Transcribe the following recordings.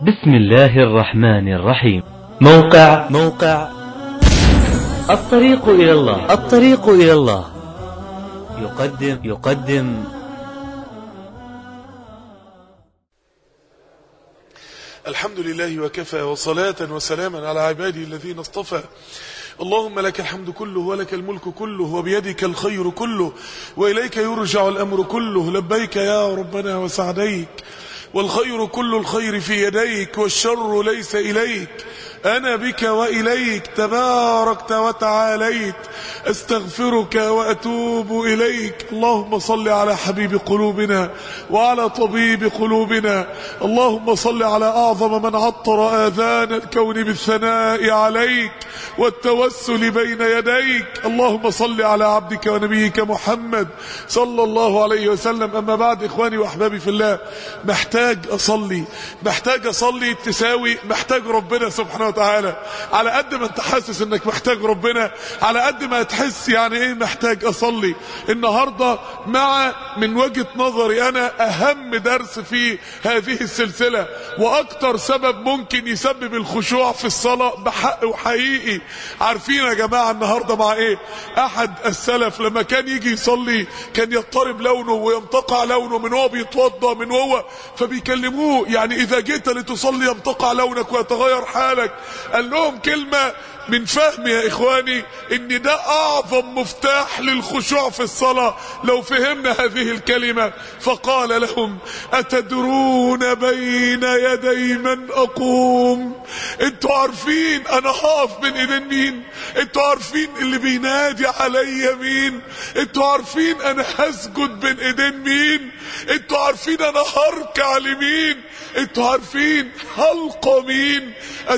بسم الله الرحمن الرحيم موقع موقع الطريق إلى الله الطريق إلى الله يقدم يقدم الحمد لله وكفى وصلاة وسلاما على عباده الذين اصطفى اللهم لك الحمد كله ولك الملك كله وبيدك الخير كله وإليك يرجع الأمر كله لبيك يا ربنا وسعديك والخير كل الخير في يديك والشر ليس إليك أنا بك وإليك تباركت وتعاليت استغفرك وأتوب إليك اللهم صل على حبيب قلوبنا وعلى طبيب قلوبنا اللهم صل على أعظم من عطر آذان الكون بالثناء عليك والتوسل بين يديك اللهم صل على عبدك ونبيك محمد صلى الله عليه وسلم أما بعد إخواني وأحبابي في الله محتاج أصلي محتاج أصلي تساوي محتاج ربنا سبحانه وتعالى على قد ما انت حاسس انك محتاج ربنا على قد ما تحس يعني ايه محتاج اصلي النهاردة مع من وجهة نظري انا اهم درس في هذه السلسلة واكتر سبب ممكن يسبب الخشوع في الصلاة بحق وحقيقي عارفين يا جماعة النهاردة مع ايه احد السلف لما كان يجي يصلي كان يضطرب لونه ويمتقع لونه من هو بيتوضى من هو فبيكلموه يعني اذا جيت لتصلي يمتقع لونك ويتغير حالك قال لهم كلمة من فهم يا اخواني ان ده اعظم مفتاح للخشوع في الصلاة لو فهمنا هذه الكلمة فقال لهم اتدرون بين يدي من اقوم انتوا عارفين انا هقف بين ايدين مين انتوا عارفين اللي بينادي عليا مين انتوا عارفين انا هسجد بين ايدين مين انتوا عارفين انا هركع لمين انتوا عارفين هلقى مين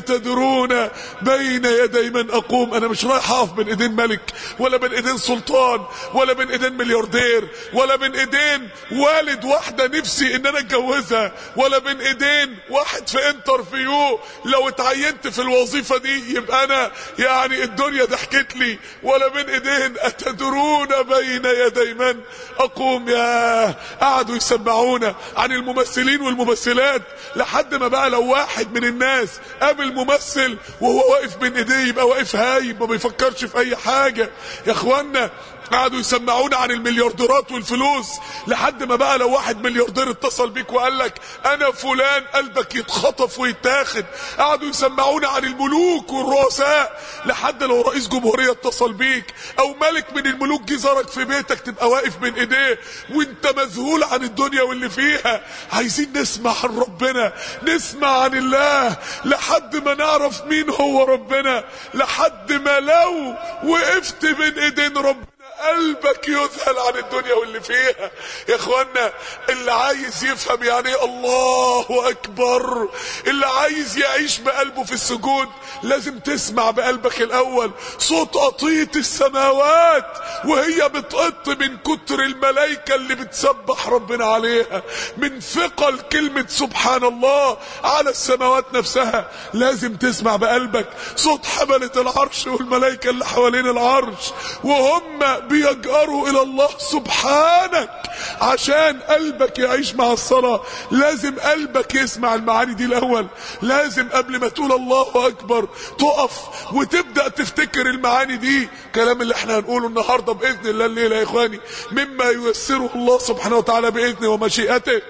اتدرون بين يدي من اقوم انا مش رايح اقف بين ايدين ملك ولا بين ايدين سلطان ولا بين ايدين ملياردير ولا بين ايدين والد واحدة نفسي ان انا اتجوزها ولا بين ايدين واحد في انترفيو لو اتعينت في الوظيفة دي يبقى انا يعني الدنيا ضحكت لي ولا بين ايدين اتدرون بين يدي من اقوم يا قعدوا يسمعونا عن الممثلين والممثلات لحد ما بقى لو واحد من الناس قابل ممثل وهو واقف بين ايديه يبقى واقف هايب ما بيفكرش في اي حاجة يا اخوانا قعدوا يسمعونا عن المليارديرات والفلوس لحد ما بقى لو واحد ملياردير اتصل بيك وقال لك انا فلان قلبك يتخطف ويتاخد قعدوا يسمعونا عن الملوك والرؤساء لحد لو رئيس جمهورية اتصل بيك او ملك من الملوك جه زارك في بيتك تبقى واقف بين ايديه وانت مذهول عن الدنيا واللي فيها عايزين نسمع عن ربنا نسمع عن الله لحد ما نعرف مين هو ربنا لحد ما لو وقفت بين ايدين ربنا قلبك يذهل عن الدنيا واللي فيها يا اخوانا اللي عايز يفهم يعني ايه الله اكبر اللي عايز يعيش بقلبه في السجود لازم تسمع بقلبك الاول صوت قطيط السماوات وهي بتقط من كتر الملائكة اللي بتسبح ربنا عليها من ثقل كلمة سبحان الله على السماوات نفسها لازم تسمع بقلبك صوت حملة العرش والملائكة اللي حوالين العرش وهم بيجأروا الى الله سبحانك عشان قلبك يعيش مع الصلاة لازم قلبك يسمع المعاني دي الاول لازم قبل ما تقول الله اكبر تقف وتبدأ تفتكر المعاني دي كلام اللي احنا هنقوله النهاردة باذن الله الليلة يا اخواني مما ييسره الله سبحانه وتعالى باذنه ومشيئته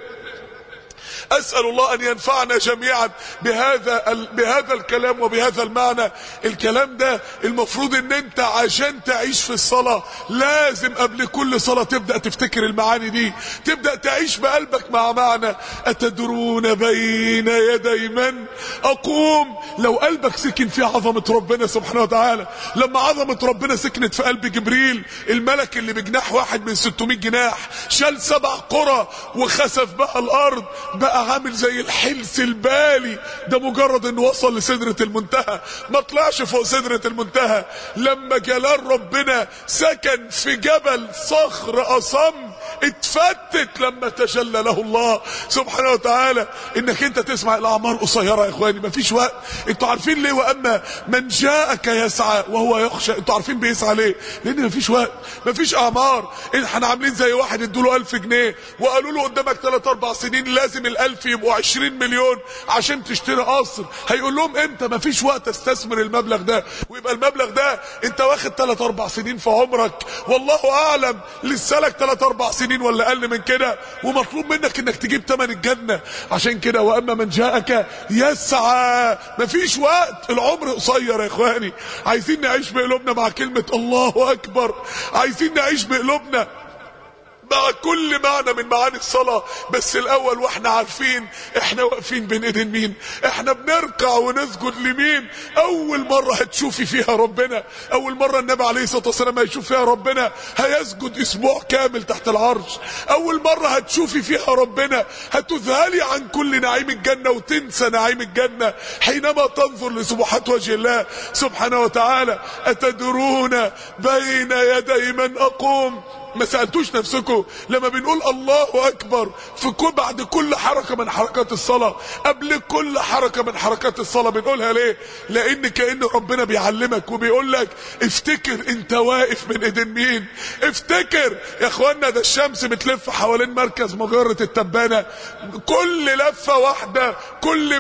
اسال الله ان ينفعنا جميعا بهذا ال... بهذا الكلام وبهذا المعنى الكلام ده المفروض ان انت عشان تعيش في الصلاة لازم قبل كل صلاة تبدأ تفتكر المعاني دي تبدأ تعيش بقلبك مع معنى اتدرون بين يدي من اقوم لو قلبك سكن في عظمة ربنا سبحانه وتعالى لما عظمة ربنا سكنت في قلب جبريل الملك اللي بجناح واحد من 600 جناح شال سبع قرى وخسف بقى الارض بقى عامل زي الحلس البالي ده مجرد انه وصل لسدرة المنتهى ما طلعش فوق سدرة المنتهى لما جلال ربنا سكن في جبل صخر اصم اتفتت لما تجلى له الله سبحانه وتعالى انك انت تسمع الاعمار قصيره يا اخواني مفيش وقت انتوا عارفين ليه واما من جاءك يسعى وهو يخشى انتوا عارفين بيسعى ليه لان مفيش وقت مفيش اعمار احنا عاملين زي واحد ادوا له 1000 جنيه وقالوا له قدامك 3 4 سنين لازم ال1000 يبقوا 20 مليون عشان تشتري قصر هيقول لهم امتى مفيش وقت استثمر المبلغ ده ويبقى المبلغ ده انت واخد 3 4 سنين في عمرك والله اعلم لسه لك 3 4 سنين ولا اقل من كده ومطلوب منك انك تجيب ثمن الجنه عشان كده واما من جاءك يسعى مفيش وقت العمر قصير يا اخواني عايزين نعيش بقلوبنا مع كلمه الله اكبر عايزين نعيش بقلوبنا مع كل معنى من معاني الصلاة بس الأول وإحنا عارفين إحنا واقفين بين إيدين مين إحنا بنركع ونسجد لمين أول مرة هتشوفي فيها ربنا أول مرة النبي عليه الصلاة والسلام هيشوف فيها ربنا هيسجد أسبوع كامل تحت العرش أول مرة هتشوفي فيها ربنا هتذهلي عن كل نعيم الجنة وتنسى نعيم الجنة حينما تنظر لسبحات وجه الله سبحانه وتعالى أتدرون بين يدي من أقوم ما سألتوش نفسكم لما بنقول الله أكبر في كل بعد كل حركة من حركات الصلاة قبل كل حركة من حركات الصلاة بنقولها ليه لأن كأن ربنا بيعلمك وبيقول لك افتكر انت واقف من ايدين مين افتكر يا اخوانا ده الشمس بتلف حوالين مركز مجرة التبانة كل لفة واحدة كل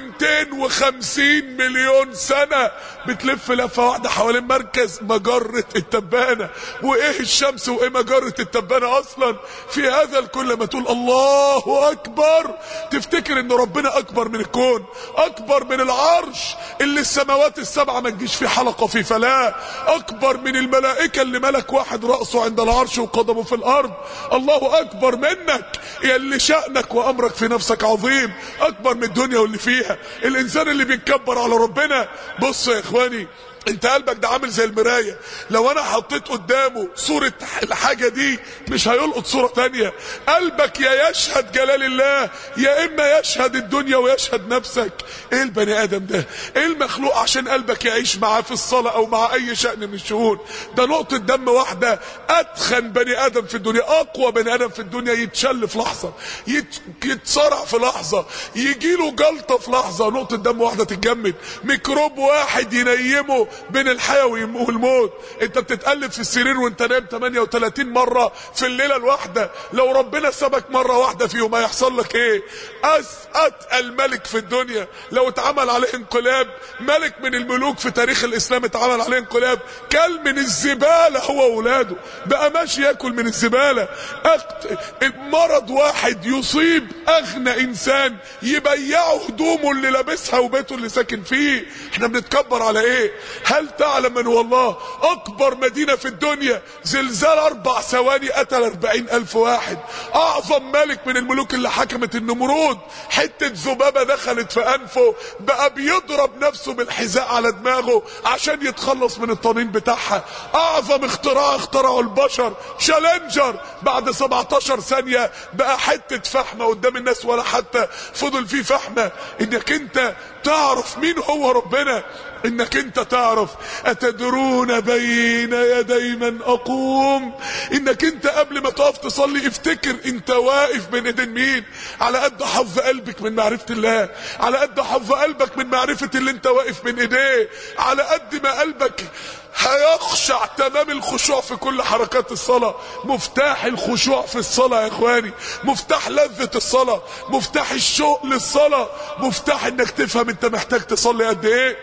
250 مليون سنة بتلف لفة واحدة حوالين مركز مجرة التبانة وايه الشمس وايه مجرة التبانة اصلا في هذا الكل لما تقول الله اكبر تفتكر ان ربنا اكبر من الكون اكبر من العرش اللي السماوات السبعة ما تجيش في حلقة في فلاة اكبر من الملائكة اللي ملك واحد رأسه عند العرش وقدمه في الارض الله اكبر منك يا اللي شأنك وامرك في نفسك عظيم اكبر من الدنيا واللي فيها الانسان اللي بيتكبر على ربنا بص يا اخواني انت قلبك ده عامل زي المراية لو انا حطيت قدامه صورة الحاجة دي مش هيلقط صورة تانية قلبك يا يشهد جلال الله يا اما يشهد الدنيا ويشهد نفسك ايه البني ادم ده ايه المخلوق عشان قلبك يعيش معاه في الصلاة او مع اي شأن من الشؤون ده نقطة دم واحدة اتخن بني ادم في الدنيا اقوى بني ادم في الدنيا يتشل في لحظة يت... يتصرع في لحظة يجيله جلطة في لحظة نقطة دم واحدة تتجمد ميكروب واحد ينيمه بين الحياة والموت انت بتتقلب في السرير وانت نايم 38 مرة في الليلة الواحدة لو ربنا سابك مرة واحدة فيهم هيحصل لك ايه اتقل ملك في الدنيا لو اتعمل عليه انقلاب ملك من الملوك في تاريخ الاسلام اتعمل عليه انقلاب كل من الزبالة هو واولاده بقى ماشي ياكل من الزبالة أقت... مرض واحد يصيب اغنى انسان يبيعه هدومه اللي لابسها وبيته اللي ساكن فيه احنا بنتكبر على ايه هل تعلم من والله اكبر مدينة في الدنيا زلزال اربع ثواني قتل اربعين الف واحد اعظم ملك من الملوك اللي حكمت النمرود حتة ذبابة دخلت في انفه بقى بيضرب نفسه بالحذاء على دماغه عشان يتخلص من الطنين بتاعها اعظم اختراع اخترعه البشر شالنجر بعد 17 ثانية بقى حتة فحمة قدام الناس ولا حتى فضل فيه فحمة انك انت تعرف مين هو ربنا انك انت تعرف اتدرون بين يدي من اقوم انك انت قبل ما تقف تصلي افتكر انت واقف بين ايدين مين على قد حظ قلبك من معرفة الله على قد حظ قلبك من معرفة اللي انت واقف بين ايديه على قد ما قلبك هيخشع تمام الخشوع في كل حركات الصلاة مفتاح الخشوع في الصلاة يا اخواني مفتاح لذة الصلاة مفتاح الشوق للصلاة مفتاح انك تفهم انت محتاج تصلي قد ايه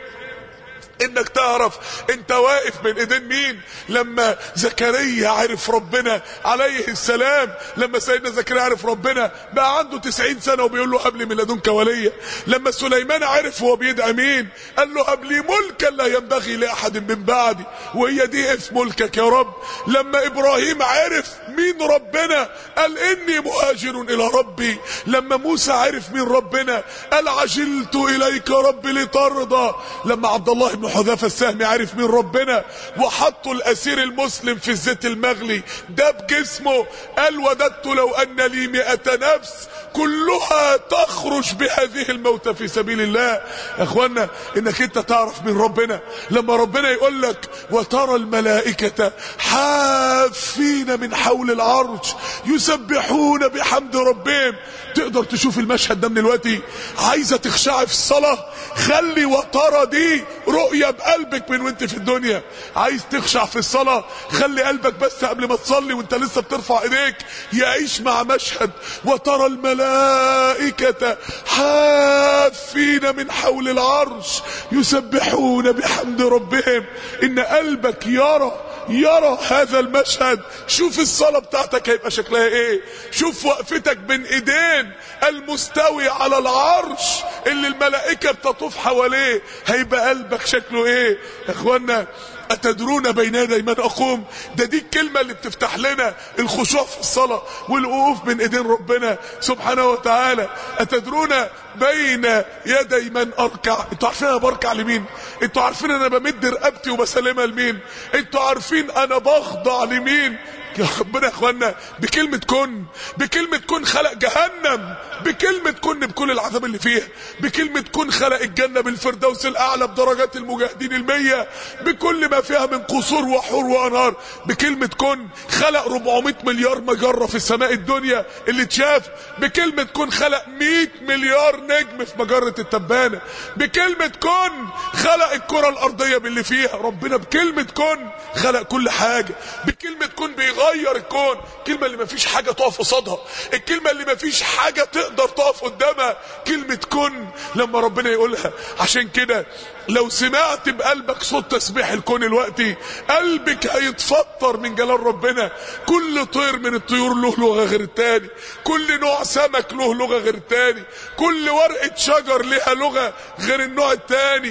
انك تعرف انت واقف بين ايدين مين لما زكريا عرف ربنا عليه السلام لما سيدنا زكريا عرف ربنا بقى عنده تسعين سنة وبيقول له هب لي من لدنك وليا لما سليمان عرف هو بيدعي مين قال له هب لي ملكا لا ينبغي لاحد من بعدي وهي دي اسم ملكك يا رب لما ابراهيم عرف مين ربنا قال اني مهاجر الى ربي لما موسى عرف مين ربنا قال عجلت اليك ربي لترضى لما عبد الله بن ابن حذافه السهمي عارف مين ربنا وحطوا الاسير المسلم في الزيت المغلي ده بجسمه قال وددت لو ان لي مئة نفس كلها تخرج بهذه الموتى في سبيل الله يا اخوانا انك انت تعرف من ربنا لما ربنا يقول لك وترى الملائكة حافين من حول العرش يسبحون بحمد ربهم تقدر تشوف المشهد ده من دلوقتي عايزة تخشعي في الصلاة خلي وترى دي رؤية بقلبك من وانت في الدنيا عايز تخشع في الصلاة خلي قلبك بس قبل ما تصلي وانت لسه بترفع ايديك يعيش مع مشهد وترى الملائكة حافين من حول العرش يسبحون بحمد ربهم ان قلبك يرى يرى هذا المشهد شوف الصلاة بتاعتك هيبقى شكلها ايه شوف وقفتك بين ايدين المستوي على العرش اللي الملائكة بتطوف حواليه هيبقى قلبك شكله ايه يا اخوانا أتدرون بين يدي من أقوم ده دي الكلمة اللي بتفتح لنا الخشوع في الصلاة والوقوف بين إيدين ربنا سبحانه وتعالى أتدرون بين يدي من أركع انتوا عارفين أنا بركع لمين انتوا عارفين أنا بمد رقبتي وبسلمها لمين انتوا عارفين أنا بخضع لمين يا ربنا يا اخوانا بكلمة كن بكلمة كن خلق جهنم بكلمة كن بكل العذاب اللي فيها بكلمة كن خلق الجنة بالفردوس الأعلى بدرجات المجاهدين المية بكل ما فيها من قصور وحور وأنهار بكلمة كن خلق 400 مليار مجرة في السماء الدنيا اللي تشاف بكلمة كن خلق 100 مليار نجم في مجرة التبانة بكلمة كن خلق الكرة الأرضية باللي فيها ربنا بكلمة كن خلق كل حاجة بكلمة كن بيغير الكون الكلمة اللي مفيش حاجة تقف قصادها الكلمة اللي مفيش حاجة تقدر تقف قدامها كلمة كن لما ربنا يقولها عشان كده لو سمعت بقلبك صوت تسبيح الكون الوقتي قلبك هيتفطر من جلال ربنا كل طير من الطيور له لغة غير التاني كل نوع سمك له لغة غير التاني كل ورقة شجر لها لغة غير النوع التاني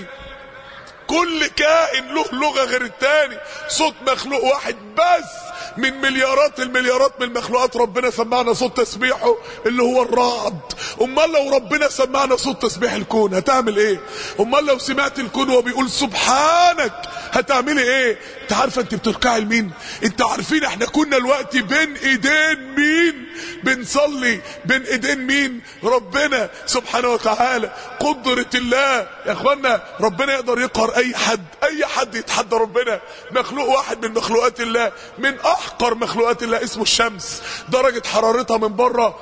كل كائن له لغة غير التاني صوت مخلوق واحد بس من مليارات المليارات من المخلوقات ربنا سمعنا صوت تسبيحه اللي هو الرعد امال لو ربنا سمعنا صوت تسبيح الكون هتعمل ايه امال لو سمعت الكون وهو بيقول سبحانك هتعملي ايه انت عارفه انت بتركعي لمين انت عارفين احنا كنا الوقت بين ايدين مين بنصلي بين ايدين مين ربنا سبحانه وتعالى قدرة الله يا اخوانا ربنا يقدر يقهر اي حد اي حد يتحدى ربنا مخلوق واحد من مخلوقات الله من احقر مخلوقات الله اسمه الشمس درجة حرارتها من بره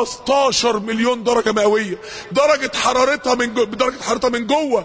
15 مليون درجة مئوية درجة حرارتها من جو... درجة حرارتها من جوه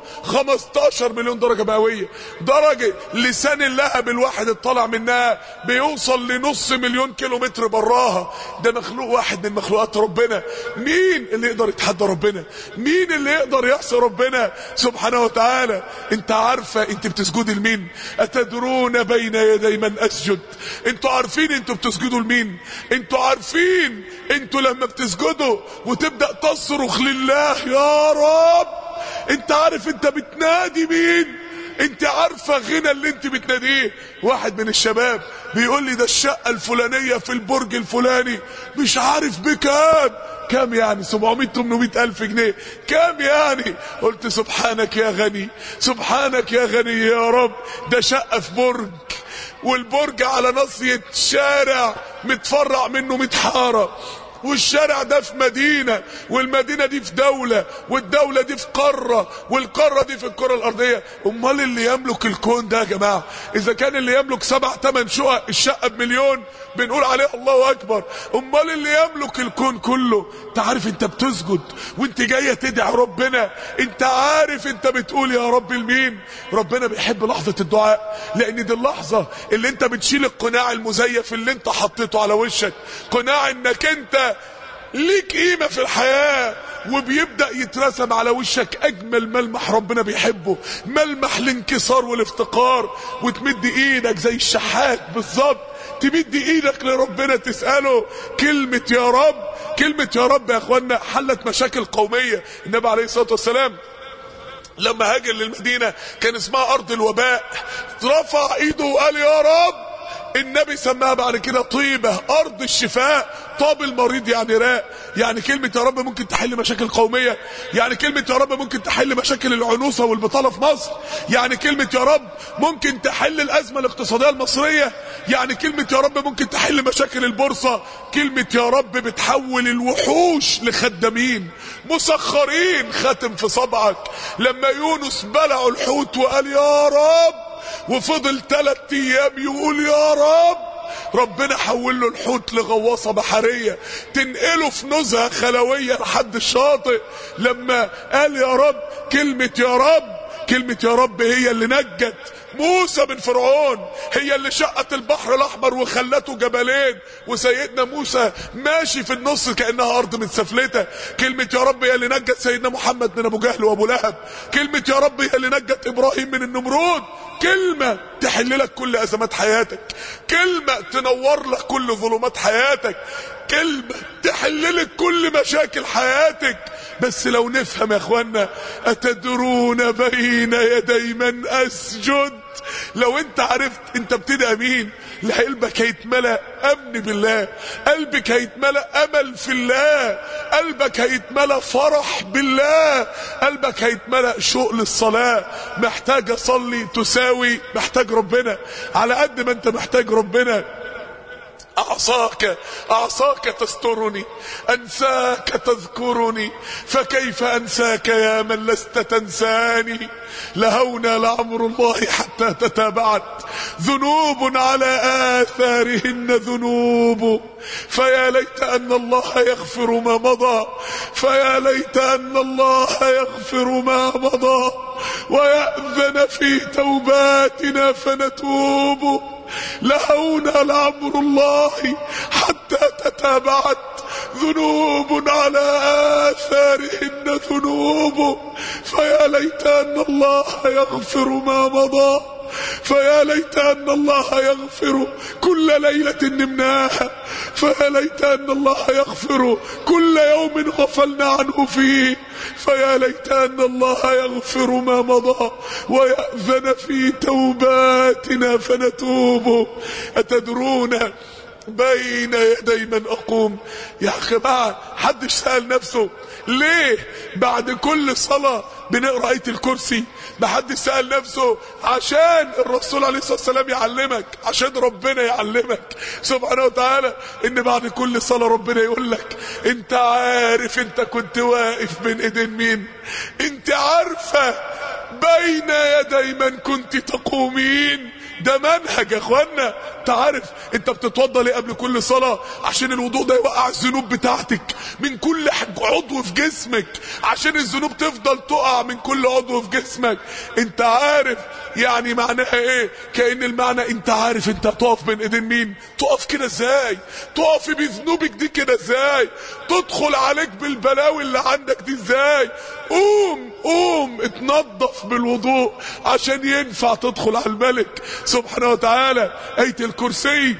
15 مليون درجة مئوية درجة لسان اللهب الواحد الطالع منها بيوصل لنص مليون كيلو متر براها ده مخلوق واحد من مخلوقات ربنا مين اللي يقدر يتحدى ربنا مين اللي يقدر يعصي ربنا سبحانه وتعالى انت عارفة انت بتسجدي لمين اتدرون بين يدي من اسجد انتوا عارفين انتوا بتسجدوا لمين انتوا عارفين انتوا لما بتسجدوا وتبدأ تصرخ لله يا رب انت عارف انت بتنادي مين انت عارفة غنى اللي انت بتناديه واحد من الشباب بيقول لي ده الشقة الفلانية في البرج الفلاني مش عارف بكام كام يعني 700 800 الف جنيه كام يعني قلت سبحانك يا غني سبحانك يا غني يا رب ده شقة في برج والبرج على ناصية شارع متفرع منه 100 حاره والشارع ده في مدينة والمدينة دي في دولة والدولة دي في قارة والقارة دي في الكرة الأرضية أمال اللي يملك الكون ده يا جماعة إذا كان اللي يملك سبع تمن شقق الشقة بمليون بنقول عليه الله أكبر أمال اللي يملك الكون كله أنت عارف أنت بتسجد وأنت جاية تدعي ربنا أنت عارف أنت بتقول يا رب لمين ربنا بيحب لحظة الدعاء لأن دي اللحظة اللي أنت بتشيل القناع المزيف اللي أنت حطيته على وشك قناع أنك أنت ليك قيمة في الحياة وبيبدأ يترسم على وشك أجمل ملمح ربنا بيحبه ملمح الانكسار والافتقار وتمد إيدك زي الشحات بالظبط تمد إيدك لربنا تسأله كلمة يا رب كلمة يا رب يا أخوانا حلت مشاكل قومية النبي عليه الصلاة والسلام لما هاجر للمدينة كان اسمها أرض الوباء رفع إيده وقال يا رب النبي سماها بعد كده طيبة ارض الشفاء طاب المريض يعني راء يعني كلمة يا رب ممكن تحل مشاكل قومية يعني كلمة يا رب ممكن تحل مشاكل العنوسة والبطالة في مصر يعني كلمة يا رب ممكن تحل الازمة الاقتصادية المصرية يعني كلمة يا رب ممكن تحل مشاكل البورصة كلمة يا رب بتحول الوحوش لخدامين مسخرين خاتم في صبعك لما يونس بلعوا الحوت وقال يا رب وفضل ثلاث ايام يقول يا رب ربنا حول له الحوت لغواصه بحريه تنقله في نزهه خلويه لحد الشاطئ لما قال يا رب كلمه يا رب كلمه يا رب هي اللي نجت موسى من فرعون هي اللي شقت البحر الاحمر وخلته جبلين وسيدنا موسى ماشي في النص كانها ارض متسفلته كلمه يا رب هي اللي نجت سيدنا محمد من ابو جهل وابو لهب كلمه يا رب هي اللي نجت ابراهيم من النمرود كلمه تحل لك كل ازمات حياتك كلمه تنور لك كل ظلمات حياتك كلمة تحل لك كل مشاكل حياتك بس لو نفهم يا اخوانا اتدرون بين يدي من اسجد لو انت عرفت انت بتدعي مين قلبك هيتملى امن بالله قلبك هيتملى امل في الله قلبك هيتملى فرح بالله قلبك هيتملى شوق للصلاة محتاج اصلي تساوي محتاج ربنا على قد ما انت محتاج ربنا أعصاك أعصاك تسترني أنساك تذكرني فكيف أنساك يا من لست تنساني لهونا لعمر الله حتى تتابعت ذنوب على آثارهن ذنوب فيا ليت أن الله يغفر ما مضى فيا ليت أن الله يغفر ما مضى ويأذن في توباتنا فنتوب لهونا لعمر الله حتى تتابعت ذنوب على آثارهن ذنوب فيا ليت أن الله يغفر ما مضى فيا ليت أن الله يغفر كل ليلة نمناها فيا ليت أن الله يغفر كل يوم غفلنا عنه فيه فيا ليت أن الله يغفر ما مضى ويأذن في توباتنا فنتوب أتدرون بين يدي من أقوم يا جماعة حد سأل نفسه ليه بعد كل صلاة بنقرأ آية الكرسي ما حد سأل نفسه عشان الرسول عليه الصلاة والسلام يعلمك عشان ربنا يعلمك سبحانه وتعالى ان بعد كل صلاة ربنا يقول لك انت عارف انت كنت واقف بين ايدين مين انت عارفة بين يدي من كنت تقومين ده منهج يا اخوانا انت عارف انت بتتوضى ليه قبل كل صلاه عشان الوضوء ده يوقع الذنوب بتاعتك من كل عضو في جسمك عشان الذنوب تفضل تقع من كل عضو في جسمك انت عارف يعني معناها ايه كأن المعنى انت عارف انت هتقف بين ايدين مين تقف كده ازاي تقفي بذنوبك دي كده ازاي تدخل عليك بالبلاوي اللي عندك دي ازاي قوم قوم اتنظف بالوضوء عشان ينفع تدخل على الملك سبحانه وتعالى ايه الكرسي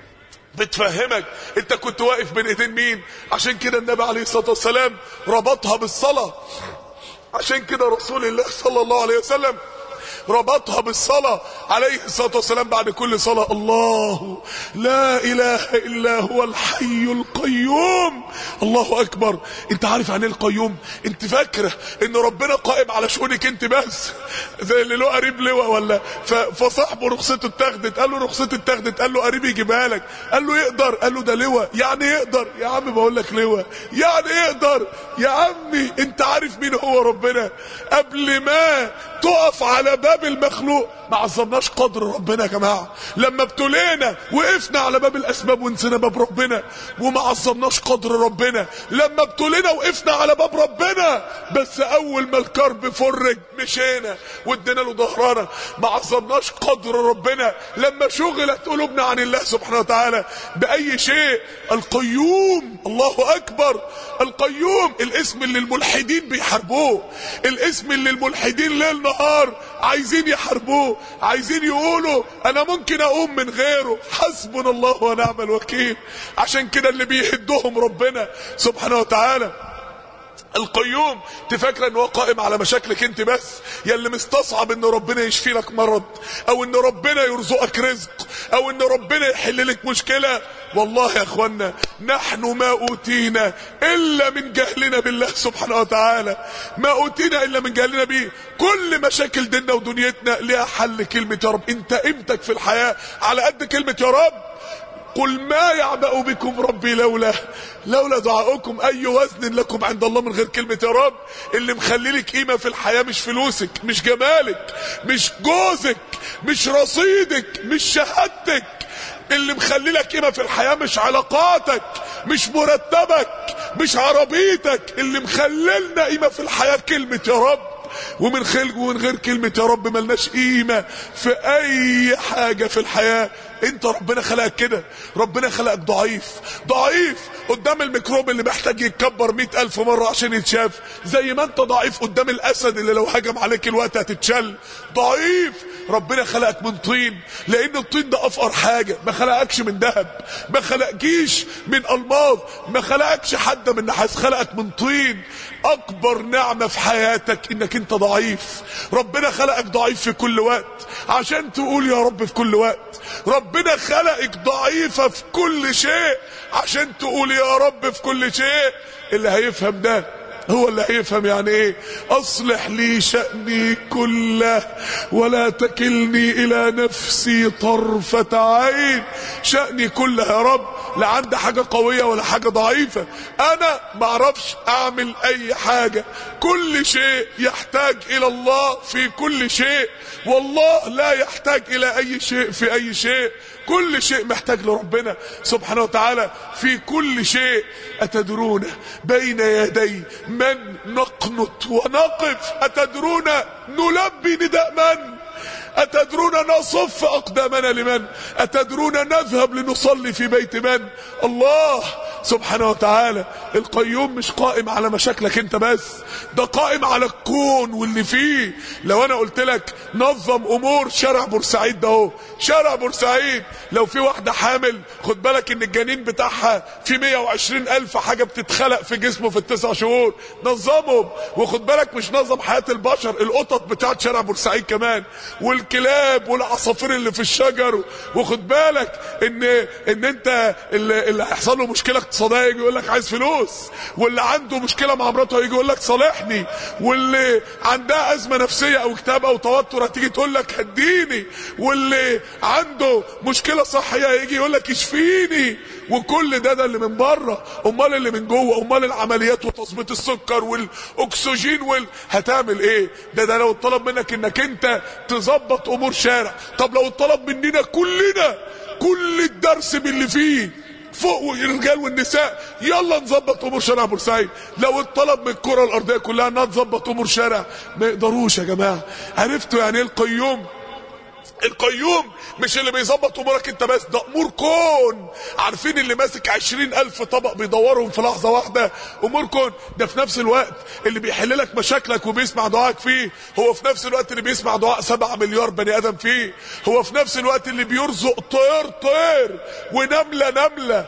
بتفهمك انت كنت واقف بين ايدين مين عشان كده النبي عليه الصلاه والسلام ربطها بالصلاه عشان كده رسول الله صلى الله عليه وسلم ربطها بالصلاة عليه الصلاة والسلام بعد كل صلاة الله لا إله إلا هو الحي القيوم الله أكبر انت عارف عن القيوم انت فاكرة ان ربنا قائم على شؤونك انت بس زي اللي له قريب لواء ولا فصاحبه رخصته اتاخدت قال له رخصتي اتاخدت قال له قريب يجيبها لك قال له يقدر قال له ده لواء يعني يقدر يا عم بقول لك لواء يعني يقدر يا عمي انت عارف مين هو ربنا قبل ما تقف على باب المخلوق ما عظمناش قدر ربنا يا جماعه لما ابتلينا وقفنا على باب الاسباب ونسينا باب ربنا وما عظمناش قدر ربنا لما ابتلينا وقفنا على باب ربنا بس اول ما الكرب فرج مشينا وادينا له ظهرنا ما عظمناش قدر ربنا لما شغلت قلوبنا عن الله سبحانه وتعالى باي شيء القيوم الله اكبر القيوم الاسم اللي الملحدين بيحاربوه الاسم اللي الملحدين ليل نهار عايزين يحاربوه عايزين يقولوا انا ممكن اقوم من غيره حسبنا الله ونعم الوكيل عشان كده اللي بيهدهم ربنا سبحانه وتعالى القيوم تفكر ان هو قائم على مشاكلك انت بس يا اللي مستصعب ان ربنا يشفي لك مرض او ان ربنا يرزقك رزق او ان ربنا يحل لك مشكله والله يا اخوانا نحن ما اوتينا الا من جهلنا بالله سبحانه وتعالى ما اوتينا الا من جهلنا به كل مشاكل ديننا ودنيتنا ليها حل كلمه يا رب انت قيمتك في الحياه على قد كلمه يا رب قل ما يعبأ بكم ربي لولا لولا دعاؤكم اي وزن لكم عند الله من غير كلمة يا رب اللي مخلي لك قيمة في الحياة مش فلوسك مش جمالك مش جوزك مش رصيدك مش شهادتك اللي مخلي لك قيمة في الحياة مش علاقاتك مش مرتبك مش عربيتك اللي مخللنا قيمة في الحياة كلمة يا رب ومن خلق ومن غير كلمة يا رب ملناش قيمة في اي حاجة في الحياة انت ربنا خلقك كده ربنا خلقك ضعيف ضعيف قدام الميكروب اللي محتاج يتكبر مئة الف مرة عشان يتشاف زي ما انت ضعيف قدام الاسد اللي لو هجم عليك الوقت هتتشل ضعيف ربنا خلقك من طين لان الطين ده افقر حاجة ما خلقكش من ذهب ما خلقكيش من الماظ ما خلقكش حد من نحاس خلقك من طين اكبر نعمة في حياتك انك انت ضعيف ربنا خلقك ضعيف في كل وقت عشان تقول يا رب في كل وقت ربنا خلقك ضعيفة في كل شيء عشان تقول يا رب في كل شيء اللي هيفهم ده هو اللي هيفهم يعني ايه اصلح لي شأني كله ولا تكلني الى نفسي طرفة عين شأني كله يا رب لا عندي حاجة قوية ولا حاجة ضعيفة انا معرفش اعمل اي حاجة كل شيء يحتاج الى الله في كل شيء والله لا يحتاج الى اي شيء في اي شيء كل شيء محتاج لربنا سبحانه وتعالى في كل شيء أتدرون بين يدي من نقنط ونقف أتدرون نلبي نداء من أتدرون نصف أقدامنا لمن أتدرون نذهب لنصلي في بيت من الله سبحانه وتعالى القيوم مش قائم على مشاكلك انت بس ده قائم على الكون واللي فيه لو انا قلت لك نظم امور شارع بورسعيد ده اهو شارع بورسعيد لو في واحدة حامل خد بالك ان الجنين بتاعها في 120 الف حاجة بتتخلق في جسمه في التسع شهور نظمهم وخد بالك مش نظم حياة البشر القطط بتاعت شارع بورسعيد كمان والكلاب والعصافير اللي في الشجر وخد بالك ان ان انت اللي, اللي هيحصل له مشكله اقتصاديه يجي يقول لك عايز فلوس واللي عنده مشكله مع مراته هيجي يقول لك صالحني واللي عندها ازمه نفسيه او اكتئاب او توتر هتيجي تقول لك هديني واللي عنده مشكله صحيه هيجي يقول لك اشفيني وكل ده ده اللي من بره امال اللي من جوه امال العمليات وتظبيط السكر والاكسجين وال هتعمل ايه ده ده لو طلب منك انك انت تظبط امور شارع طب لو اتطلب مننا كلنا كل الدرس باللي فيه فوق الرجال والنساء يلا نظبط امور شارع بورسعيد لو اتطلب من الكره الارضيه كلها انها تظبط امور شارع ما يقدروش يا جماعه عرفتوا يعني ايه القيوم القيوم مش اللي بيظبط امورك انت بس ده امور كون عارفين اللي ماسك عشرين الف طبق بيدورهم في لحظة واحدة امور كون ده في نفس الوقت اللي بيحل لك مشاكلك وبيسمع دعائك فيه هو في نفس الوقت اللي بيسمع دعاء سبعة مليار بني ادم فيه هو في نفس الوقت اللي بيرزق طير طير ونملة نملة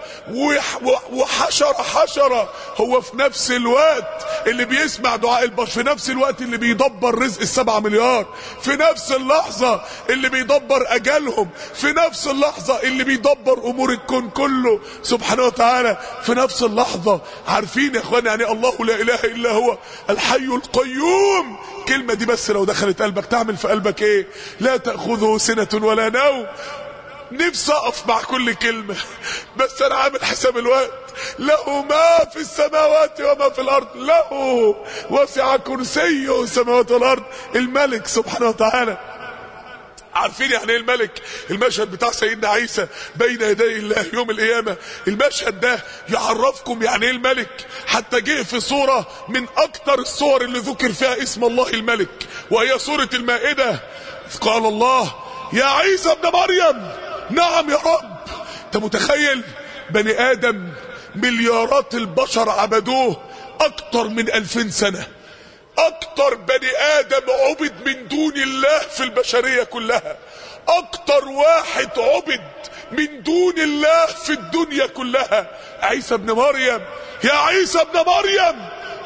وحشرة حشرة هو في نفس الوقت اللي بيسمع دعاء البشر في نفس الوقت اللي بيدبر رزق السبعة مليار في نفس اللحظة اللي بيدبر اجالهم في نفس اللحظة اللي بيدبر امور الكون كله سبحانه وتعالى في نفس اللحظة عارفين يا اخوان يعني الله لا اله الا هو الحي القيوم كلمة دي بس لو دخلت قلبك تعمل في قلبك ايه لا تأخذه سنة ولا نوم نفسي اقف مع كل كلمة بس انا عامل حساب الوقت له ما في السماوات وما في الارض له وسع كرسيه السماوات والارض الملك سبحانه وتعالى عارفين يعني ايه الملك المشهد بتاع سيدنا عيسى بين يدي الله يوم القيامة المشهد ده يعرفكم يعني ايه الملك حتى جه في صورة من اكتر الصور اللي ذكر فيها اسم الله الملك وهي سورة المائدة قال الله يا عيسى ابن مريم نعم يا رب انت متخيل بني ادم مليارات البشر عبدوه اكتر من الفين سنه اكتر بني ادم عبد من دون الله في البشرية كلها اكتر واحد عبد من دون الله في الدنيا كلها عيسى ابن مريم يا عيسى ابن مريم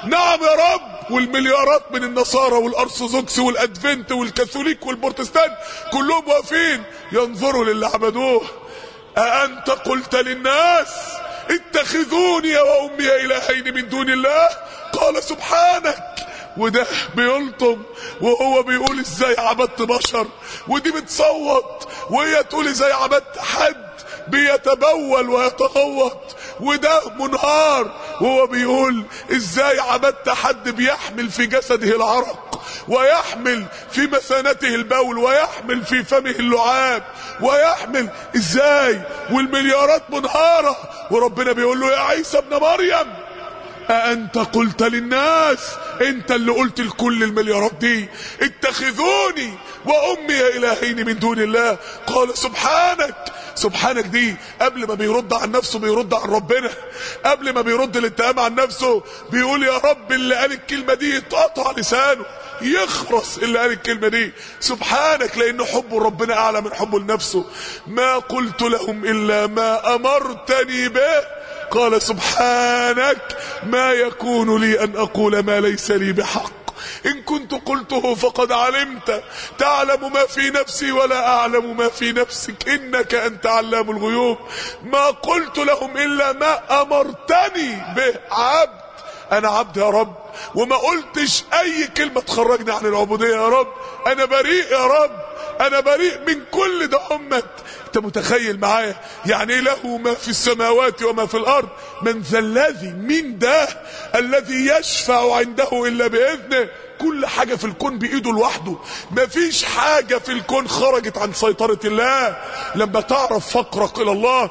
نعم يا رب والمليارات من النصارى والارثوذكس والادفنت والكاثوليك والبروتستانت كلهم واقفين ينظروا للي عبدوه أأنت قلت للناس اتخذوني وأمي إلهين من دون الله قال سبحانك وده بيلطم وهو بيقول ازاي عبدت بشر ودي بتصوت وهي تقول ازاي عبدت حد بيتبول ويتغوط وده منهار وهو بيقول ازاي عبدت حد بيحمل في جسده العرق ويحمل في مثانته البول ويحمل في فمه اللعاب ويحمل ازاي والمليارات منهارة وربنا بيقول له يا عيسى ابن مريم أأنت قلت للناس أنت اللي قلت لكل المليارات دي اتخذوني وأمي إلهين من دون الله قال سبحانك سبحانك دي قبل ما بيرد عن نفسه بيرد عن ربنا قبل ما بيرد الاتهام عن نفسه بيقول يا رب اللي قال الكلمة دي يتقطع لسانه يخرس اللي قال الكلمة دي سبحانك لأنه حب ربنا أعلى من حبه لنفسه ما قلت لهم إلا ما أمرتني به قال سبحانك ما يكون لي أن أقول ما ليس لي بحق إن كنت قلته فقد علمت تعلم ما في نفسي ولا أعلم ما في نفسك إنك أنت علام الغيوب ما قلت لهم إلا ما أمرتني به عبد أنا عبد يا رب وما قلتش أي كلمة تخرجني عن العبودية يا رب أنا بريء يا رب أنا بريء من كل ده أمت انت متخيل معايا يعني ايه له ما في السماوات وما في الارض من ذا الذي مين ده الذي يشفع عنده الا باذنه كل حاجة في الكون بإيده لوحده مفيش حاجة في الكون خرجت عن سيطرة الله لما تعرف فقرك إلى الله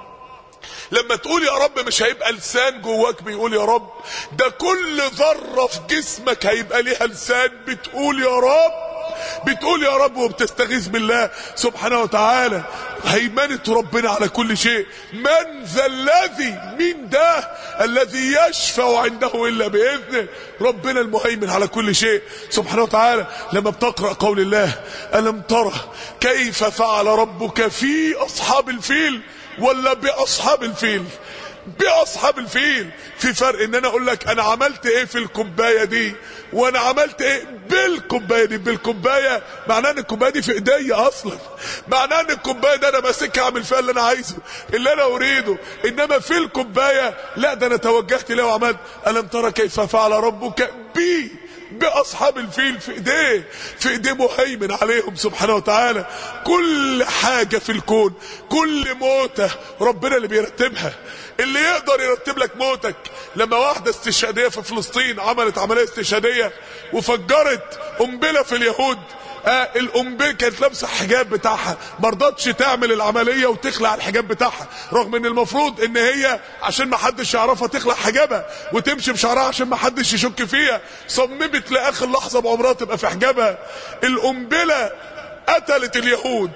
لما تقول يا رب مش هيبقى لسان جواك بيقول يا رب ده كل ذرة في جسمك هيبقى ليها لسان بتقول يا رب بتقول يا رب وبتستغيث بالله سبحانه وتعالى هيمنة ربنا على كل شيء من ذا الذي مين ده الذي يشفع عنده إلا بإذنه ربنا المهيمن على كل شيء سبحانه وتعالى لما بتقرأ قول الله ألم ترى كيف فعل ربك في أصحاب الفيل ولا بأصحاب الفيل باصحاب الفيل في فرق ان انا اقول لك انا عملت ايه في الكوبايه دي وانا عملت ايه بالكوبايه دي بالكوبايه معناه ان الكوبايه دي في ايديا اصلا معناه ان الكوبايه ده انا ماسكها اعمل فيها اللي انا عايزه اللي انا اريده انما في الكوبايه لا ده انا توجهت ليه وعملت الم ترى كيف فعل ربك بي باصحاب الفيل في ايديه في ايديه مهيمن عليهم سبحانه وتعالى كل حاجه في الكون كل موته ربنا اللي بيرتبها اللي يقدر يرتب لك موتك لما واحده استشهاديه في فلسطين عملت عمليه استشهاديه وفجرت قنبله في اليهود آه القنبله كانت لابسه الحجاب بتاعها ما رضتش تعمل العمليه وتخلع الحجاب بتاعها رغم ان المفروض ان هي عشان ما حدش يعرفها تخلع حجابها وتمشي بشعرها عشان ما حدش يشك فيها صممت لاخر لحظه بعمرها تبقى في حجابها القنبله قتلت اليهود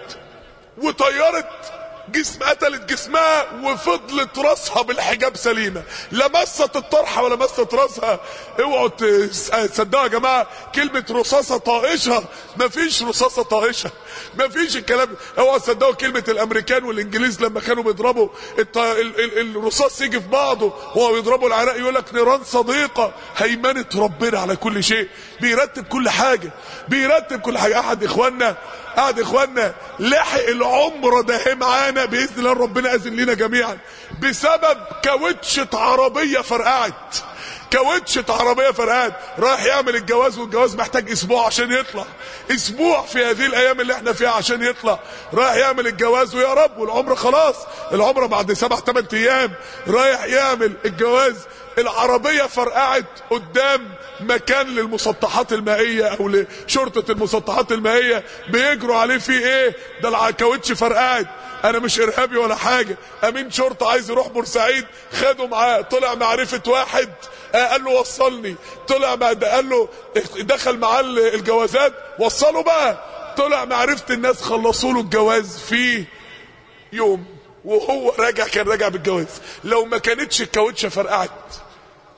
وطيرت جسم قتلت جسمها وفضلت راسها بالحجاب سليمه لا مست الطرحه ولا مست راسها اوعوا تصدقوا يا جماعه كلمه رصاصه طائشه مفيش رصاصه طائشه مفيش الكلام اوعوا تصدقوا كلمه الامريكان والانجليز لما كانوا بيضربوا الط... ال... ال... الرصاص يجي في بعضه وهو بيضربوا العراق يقول لك نيران صديقه هيمنه ربنا على كل شيء بيرتب كل حاجه بيرتب كل حاجه احد اخواننا قاعد اخواننا لحق العمر ده معانا باذن الله ربنا اذن لنا جميعا بسبب كاوتشة عربيه فرقعت كاوتشة عربيه فرقعت رايح يعمل الجواز والجواز محتاج اسبوع عشان يطلع اسبوع في هذه الايام اللي احنا فيها عشان يطلع رايح يعمل الجواز ويا رب والعمر خلاص العمره بعد سبع ثمان ايام رايح يعمل الجواز العربية فرقعت قدام مكان للمسطحات المائية او لشرطة المسطحات المائية بيجروا عليه فيه ايه ده الكاوتش فرقعت انا مش ارهابي ولا حاجة امين شرطة عايز يروح بورسعيد خده معاه طلع معرفة واحد آه قال له وصلني طلع مع ده قال له دخل معاه الجوازات وصله بقى طلع معرفة الناس خلصوا له الجواز في يوم وهو راجع كان راجع بالجواز لو ما كانتش الكاوتشه فرقعت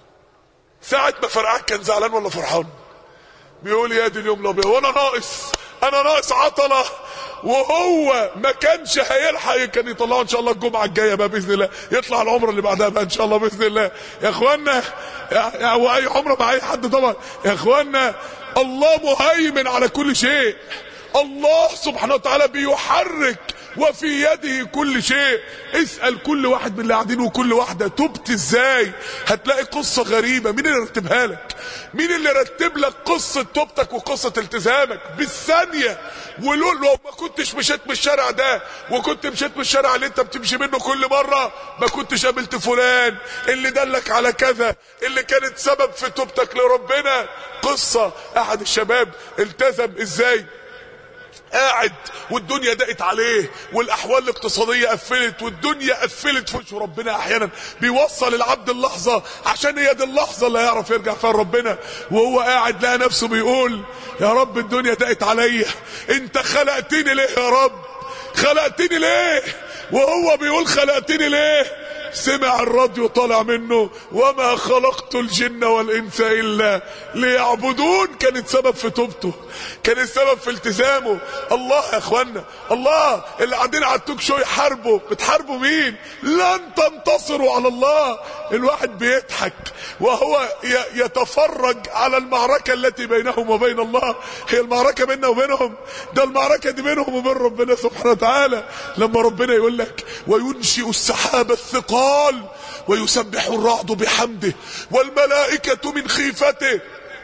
ساعة ما فرقعت كان زعلان ولا فرحان بيقول يا دي اليوم الابيض وانا ناقص انا ناقص عطله وهو ما كانش هيلحق كان يطلعه ان شاء الله الجمعه الجايه بقى باذن الله يطلع العمره اللي بعدها بقى ان شاء الله باذن الله يا اخوانا يا واي عمره مع اي حد طبعا يا اخوانا الله مهيمن على كل شيء الله سبحانه وتعالى بيحرك وفي يده كل شيء اسأل كل واحد من اللي قاعدين وكل واحدة تبت ازاي هتلاقي قصة غريبة مين اللي رتبها لك مين اللي رتب لك قصة توبتك وقصة التزامك بالثانية ولو لو ما كنتش مشيت من الشارع ده وكنت مشيت من الشارع اللي انت بتمشي منه كل مرة ما كنتش قابلت فلان اللي دلك على كذا اللي كانت سبب في توبتك لربنا قصة احد الشباب التزم ازاي قاعد والدنيا ضاقت عليه والاحوال الاقتصاديه قفلت والدنيا قفلت في وجه ربنا احيانا بيوصل العبد اللحظه عشان هي دي اللحظه اللي هيعرف يرجع فيها لربنا وهو قاعد لقى نفسه بيقول يا رب الدنيا ضاقت عليا انت خلقتني ليه يا رب خلقتني ليه وهو بيقول خلقتني ليه سمع الراديو طالع منه وما خلقت الجن والانس الا ليعبدون كانت سبب في توبته كان السبب في التزامه الله يا اخوانا الله اللي قاعدين على التوك شو يحاربوا بتحاربوا مين لن تنتصروا على الله الواحد بيضحك وهو يتفرج على المعركة التي بينهم وبين الله هي المعركة بيننا وبينهم ده المعركة دي بينهم وبين ربنا سبحانه وتعالى لما ربنا يقول لك وينشئ السحاب الثقال ويسبح الرعد بحمده والملائكة من خيفته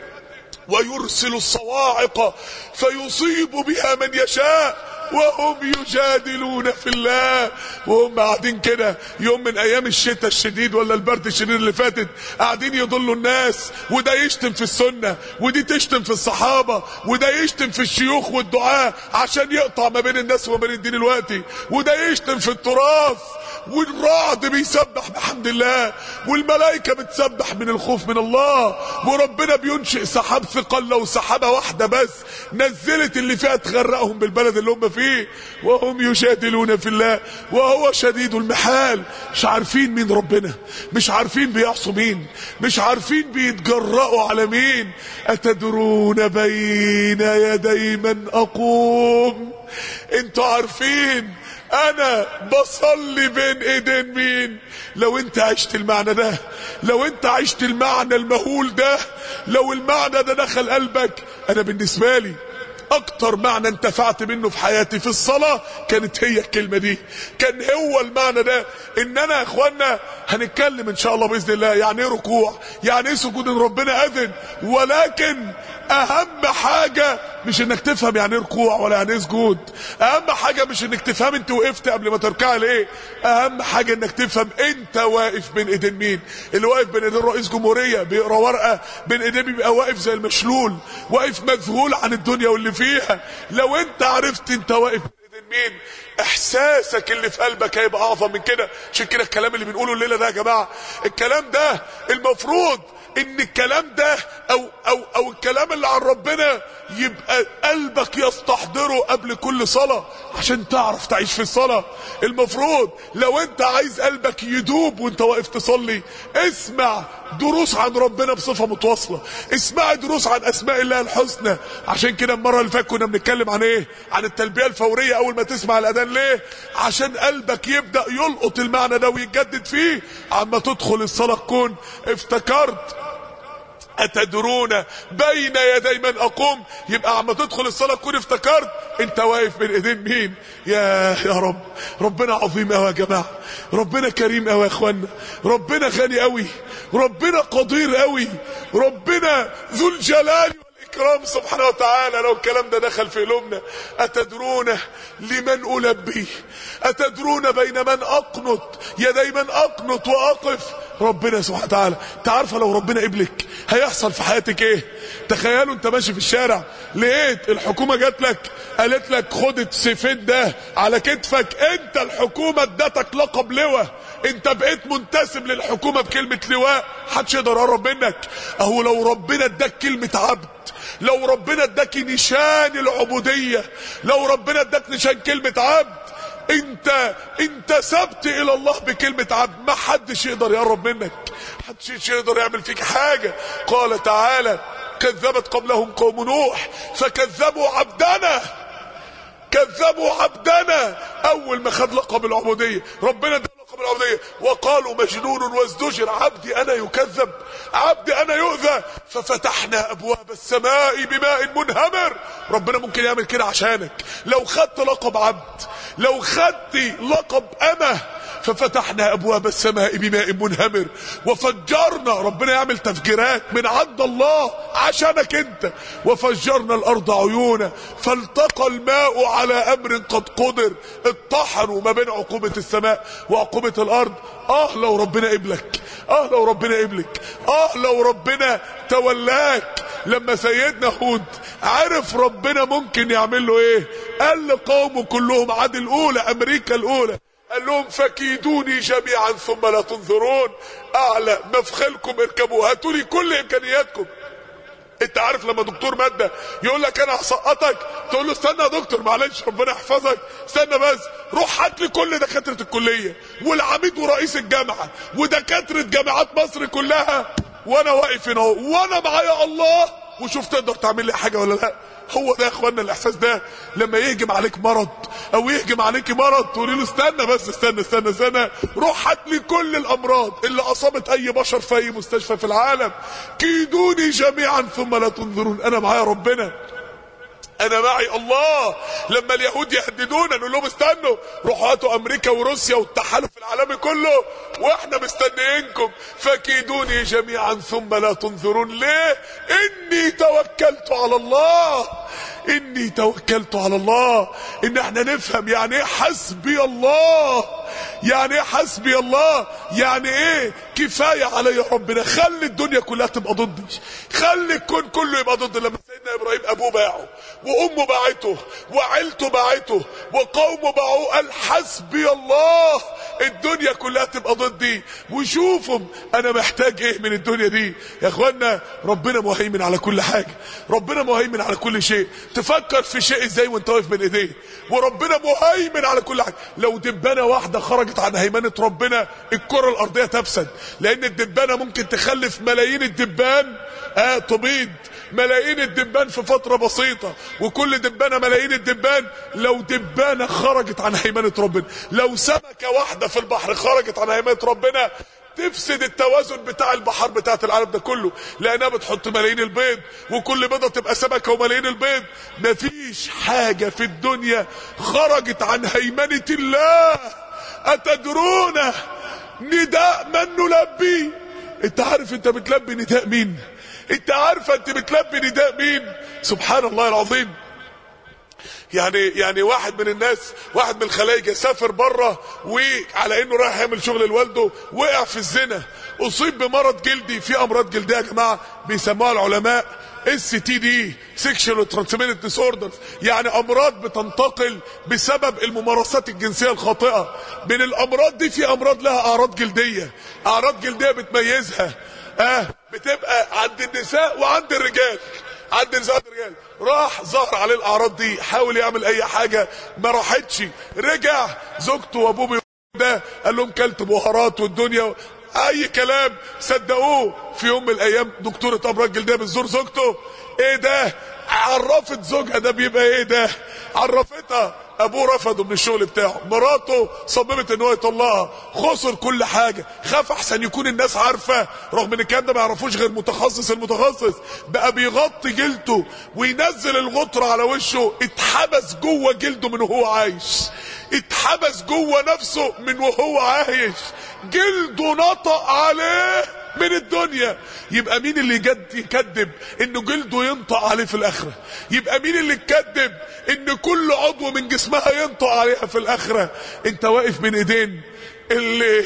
ويرسل الصواعق فيصيب بها من يشاء وهم يجادلون في الله وهم قاعدين كده يوم من ايام الشتاء الشديد ولا البرد الشديد اللي فاتت قاعدين يضلوا الناس وده يشتم في السنه ودي تشتم في الصحابه وده يشتم في الشيوخ والدعاء عشان يقطع ما بين الناس وما بين الدين الوقتي وده يشتم في التراث والرعد بيسبح بحمد الله والملائكة بتسبح من الخوف من الله وربنا بينشئ سحاب ثقل لو سحابة واحدة بس نزلت اللي فيها تغرقهم بالبلد اللي هم فيه وهم يجادلون في الله وهو شديد المحال مش عارفين مين ربنا مش عارفين بيعصوا مين مش عارفين بيتجرأوا على مين أتدرون بين يدي من أقوم انتوا عارفين انا بصلي بين ايدين مين لو انت عشت المعنى ده لو انت عشت المعنى المهول ده لو المعنى ده دخل قلبك انا بالنسبة لي اكتر معنى انتفعت منه في حياتي في الصلاة كانت هي الكلمة دي كان هو المعنى ده ان انا يا اخوانا هنتكلم ان شاء الله باذن الله يعني ايه ركوع يعني ايه سجود ان ربنا اذن ولكن اهم حاجة مش انك تفهم يعني ايه ركوع ولا يعني ايه سجود اهم حاجة مش انك تفهم انت وقفت قبل ما تركع ليه اهم حاجة انك تفهم انت واقف بين ايدين مين اللي واقف بين ايدين رئيس جمهورية بيقرا ورقة بين ايديه بيبقى واقف زي المشلول واقف مذهول عن الدنيا واللي فيها لو انت عرفت انت واقف بين ايدين مين احساسك اللي في قلبك هيبقى اعظم من كده عشان كده الكلام اللي بنقوله الليله ده يا جماعه الكلام ده المفروض ان الكلام ده او او او الكلام اللي عن ربنا يبقى قلبك يستحضره قبل كل صلاة عشان تعرف تعيش في الصلاة المفروض لو انت عايز قلبك يدوب وانت واقف تصلي اسمع دروس عن ربنا بصفة متواصلة اسمع دروس عن اسماء الله الحسنى عشان كده المرة اللي فاتت كنا بنتكلم عن ايه عن التلبية الفورية اول ما تسمع الاذان ليه عشان قلبك يبدأ يلقط المعنى ده ويتجدد فيه عما تدخل الصلاة تكون افتكرت أتدرون بين يدي من أقوم يبقى عما تدخل الصلاة تكون افتكرت انت واقف بين ايدين مين يا يا رب ربنا عظيم قوي يا جماعة ربنا كريم قوي يا اخوانا ربنا غني قوي ربنا قدير قوي ربنا ذو الجلال والإكرام سبحانه وتعالى لو الكلام ده دخل في قلوبنا أتدرون لمن ألبي أتدرون بين من أقنط يدي من أقنط وأقف ربنا سبحانه وتعالى تعرف لو ربنا قبلك هيحصل في حياتك ايه تخيلوا انت ماشي في الشارع لقيت الحكومة جات لك قالت لك خد السيفين ده على كتفك انت الحكومة ادتك لقب لواء انت بقيت منتسب للحكومة بكلمة لواء محدش يقدر يقرب منك اهو لو ربنا اداك كلمة عبد لو ربنا اداك نشان العبودية لو ربنا اداك نشان كلمة عبد انت انتسبت الى الله بكلمة عبد ما حدش يقدر يقرب منك محدش يقدر يعمل فيك حاجة قال تعالى كذبت قبلهم قوم نوح فكذبوا عبدنا كذبوا عبدنا اول ما خد لقب العبوديه ربنا ادى لقب العبوديه وقالوا مجنون وازدجر عبدي انا يكذب عبدي انا يؤذى ففتحنا ابواب السماء بماء منهمر ربنا ممكن يعمل كده عشانك لو خدت لقب عبد لو خدت لقب امه ففتحنا ابواب السماء بماء منهمر وفجرنا ربنا يعمل تفجيرات من عند الله عشانك انت وفجرنا الارض عيونا فالتقى الماء على امر قد قدر اطحنوا ما بين عقوبة السماء وعقوبة الارض اه لو ربنا قبلك اه لو ربنا قبلك اه لو ربنا تولاك لما سيدنا هود عرف ربنا ممكن يعمل له ايه قال لقومه كلهم عاد الاولى امريكا الاولى قال لهم فكيدوني جميعا ثم لا تنظرون اعلى مفخلكم اركبوا هاتوا لي كل امكانياتكم انت عارف لما دكتور ماده يقول لك انا هسقطك تقول له استنى يا دكتور معلش ربنا يحفظك استنى بس روح هات لي كل دكاتره الكليه والعميد ورئيس الجامعه ودكاتره جامعات مصر كلها وانا واقف هنا وانا معايا الله وشوف تقدر تعمل لي حاجه ولا لا هو ده يا اخوانا الاحساس ده لما يهجم عليك مرض او يهجم عليك مرض تقولي له استنى بس استنى استنى استنى روح هات لي كل الامراض اللي اصابت اي بشر في اي مستشفى في العالم كيدوني جميعا ثم لا تنظرون انا معايا ربنا انا معي الله لما اليهود يهددونا نقول لهم استنوا روحوا هاتوا امريكا وروسيا والتحالف العالمي كله واحنا مستنيينكم فكيدوني جميعا ثم لا تنظرون ليه اني توكلت على الله اني توكلت على الله ان احنا نفهم يعني ايه حسبي الله يعني ايه حسبي الله يعني ايه كفايه علي ربنا خلي الدنيا كلها تبقى ضدي خلي الكون كله يبقى ضد لما سيدنا ابراهيم ابوه باعه وامه باعته وعيلته باعته وقومه باعوه قال حسبي الله الدنيا كلها تبقى ضدي وشوفوا انا محتاج ايه من الدنيا دي يا اخوانا ربنا مهيمن على كل حاجه ربنا مهيمن على كل شيء تفكر في شيء ازاي وانت واقف بين ايديه وربنا مهيمن على كل حاجه لو دبانه واحده خرجت عن هيمنه ربنا الكره الارضيه تفسد لان الدبانه ممكن تخلف ملايين الدبان اه تبيض ملايين الدبان في فترة بسيطة وكل دبانة ملايين الدبان لو دبانة خرجت عن هيمنة ربنا لو سمكة واحدة في البحر خرجت عن هيمنة ربنا تفسد التوازن بتاع البحر بتاعت العالم ده كله لانها بتحط ملايين البيض وكل بيضة تبقى سمكة وملايين البيض مفيش حاجة في الدنيا خرجت عن هيمنة الله اتدرون نداء من نلبي انت عارف انت بتلبي نداء مين انت عارفه انت بتلبي نداء مين سبحان الله العظيم يعني يعني واحد من الناس واحد من الخلايجه سافر بره وعلى انه رايح يعمل شغل لوالده وقع في الزنا اصيب بمرض جلدي في امراض جلديه يا جماعه بيسموها العلماء اس تي دي سيكشوال ترانسميتد ديس اوردرز يعني امراض بتنتقل بسبب الممارسات الجنسيه الخاطئه من الامراض دي في امراض لها اعراض جلديه اعراض جلديه بتميزها اه بتبقى عند النساء وعند الرجال عند النساء وعند الرجال راح ظهر عليه الاعراض دي حاول يعمل اي حاجه ما راحتش رجع زوجته وابوه ده قال لهم كلت بهارات والدنيا اي كلام صدقوه في يوم من الايام دكتوره امراض جلديه بتزور زوجته ايه ده عرفت زوجها ده بيبقى ايه ده عرفتها ابوه رفضه من الشغل بتاعه مراته صممت ان هو يطلقها خسر كل حاجه خاف احسن يكون الناس عارفه رغم ان الكلام ده ما يعرفوش غير متخصص المتخصص بقى بيغطي جلده وينزل الغطره على وشه اتحبس جوه جلده من وهو عايش اتحبس جوه نفسه من وهو عايش جلده نطق عليه من الدنيا يبقى مين اللي جد يكذب انه جلده ينطق عليه في الاخره يبقى مين اللي يكذب ان كل عضو من جسمها ينطق عليها في الاخره انت واقف بين ايدين اللي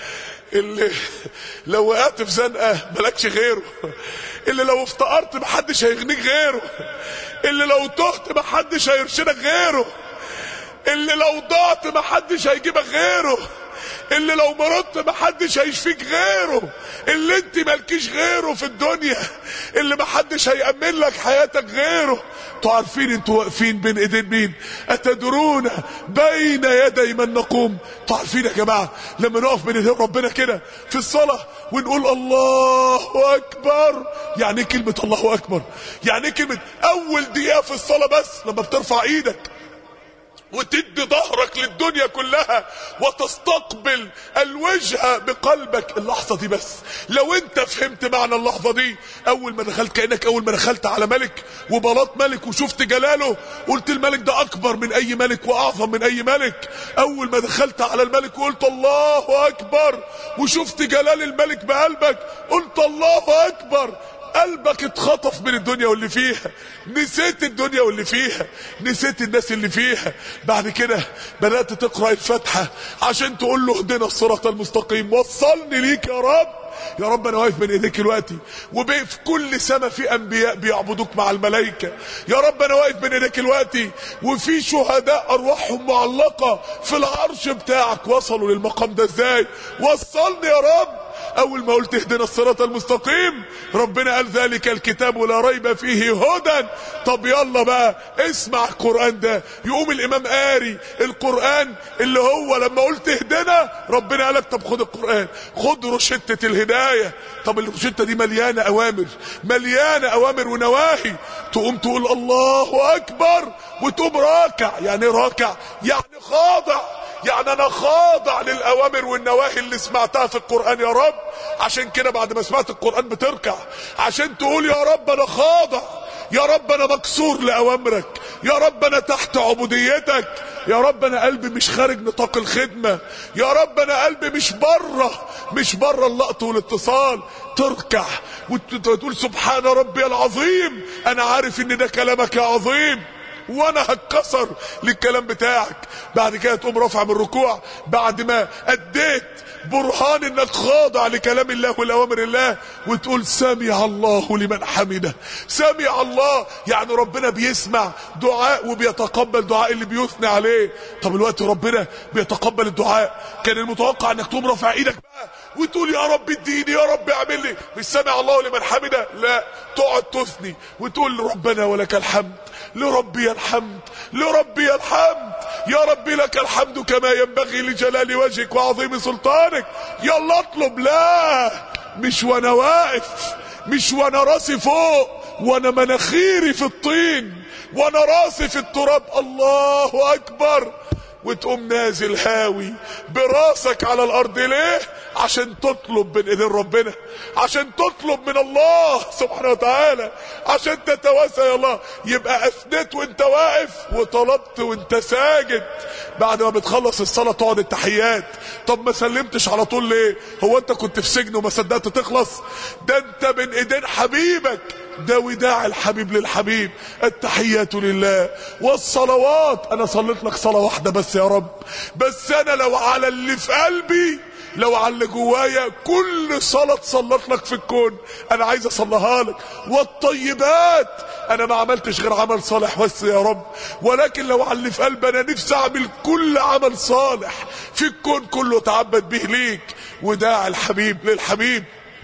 اللي لو وقعت في زنقه مالكش غيره اللي لو افتقرت محدش هيغنيك غيره اللي لو تهت محدش هيرشدك غيره اللي لو ضعت محدش هيجيبك غيره اللي لو مرضت محدش هيشفيك غيره اللي انت مالكيش غيره في الدنيا اللي محدش هيأمن لك حياتك غيره انتوا عارفين انتوا واقفين بين ايدين مين اتدرون بين يدي من نقوم انتوا عارفين يا جماعه لما نقف بين ايدين ربنا كده في الصلاه ونقول الله اكبر يعني ايه كلمه الله اكبر يعني ايه كلمه اول دقيقه في الصلاه بس لما بترفع ايدك وتدي ظهرك للدنيا كلها وتستقبل الوجه بقلبك اللحظة دي بس لو انت فهمت معنى اللحظة دي اول ما دخلت كأنك اول ما دخلت على ملك وبلاط ملك وشفت جلاله قلت الملك ده اكبر من اي ملك واعظم من اي ملك اول ما دخلت على الملك وقلت الله اكبر وشفت جلال الملك بقلبك قلت الله اكبر قلبك اتخطف من الدنيا واللي فيها نسيت الدنيا واللي فيها نسيت الناس اللي فيها بعد كده بدأت تقرأ الفاتحة عشان تقول له اهدنا الصراط المستقيم وصلني ليك يا رب يا رب انا واقف بين ايديك دلوقتي وفي كل سماء في انبياء بيعبدوك مع الملائكه يا رب انا واقف بين ايديك دلوقتي وفي شهداء ارواحهم معلقه في العرش بتاعك وصلوا للمقام ده ازاي وصلني يا رب اول ما قلت اهدنا الصراط المستقيم ربنا قال ذلك الكتاب لا ريب فيه هدى طب يلا بقى اسمع القران ده يقوم الامام قاري القران اللي هو لما قلت اهدنا ربنا قالك طب خد القران خد روشته الهدايه طب الروشته دي مليانه اوامر مليانه اوامر ونواهي تقوم تقول الله اكبر وتقوم راكع يعني إيه راكع يعني خاضع يعني انا خاضع للاوامر والنواهي اللي سمعتها في القران يا رب عشان كده بعد ما سمعت القران بتركع عشان تقول يا رب انا خاضع يا رب انا مكسور لاوامرك يا رب انا تحت عبوديتك يا رب انا قلبي مش خارج نطاق الخدمه يا رب انا قلبي مش بره مش بره اللقط والاتصال تركع وتقول سبحان ربي العظيم انا عارف ان ده كلامك يا عظيم وانا هتكسر للكلام بتاعك بعد كده تقوم رافع من الركوع بعد ما اديت برهان انك خاضع لكلام الله والاوامر الله وتقول سمع الله لمن حمده سمع الله يعني ربنا بيسمع دعاء وبيتقبل دعاء اللي بيثني عليه طب الوقت ربنا بيتقبل الدعاء كان المتوقع انك تقوم رافع ايدك بقى وتقول يا رب اديني يا رب اعمل لي مش سمع الله لمن حمده لا تقعد تثني وتقول ربنا ولك الحمد لربي الحمد لربي الحمد يا ربي لك الحمد كما ينبغي لجلال وجهك وعظيم سلطانك يلا اطلب لا مش وانا واقف مش وانا راسي فوق وانا مناخيري في الطين وانا راسي في التراب الله اكبر وتقوم نازل هاوي براسك على الارض ليه عشان تطلب من ايدين ربنا عشان تطلب من الله سبحانه وتعالى عشان تتواسى يا الله يبقى اثنيت وانت واقف وطلبت وانت ساجد بعد ما بتخلص الصلاه تقعد التحيات طب ما سلمتش على طول ليه هو انت كنت في سجن وما صدقت تخلص ده انت من ايدين حبيبك ده وداع الحبيب للحبيب التحيات لله والصلوات انا صليت لك صلاة واحدة بس يا رب بس انا لو على اللي في قلبي لو على اللي جوايا كل صلاة تصلت لك في الكون انا عايز اصليها لك والطيبات انا ما عملتش غير عمل صالح بس يا رب ولكن لو على اللي في قلبي انا نفسي اعمل كل عمل صالح في الكون كله تعبد به ليك وداع الحبيب للحبيب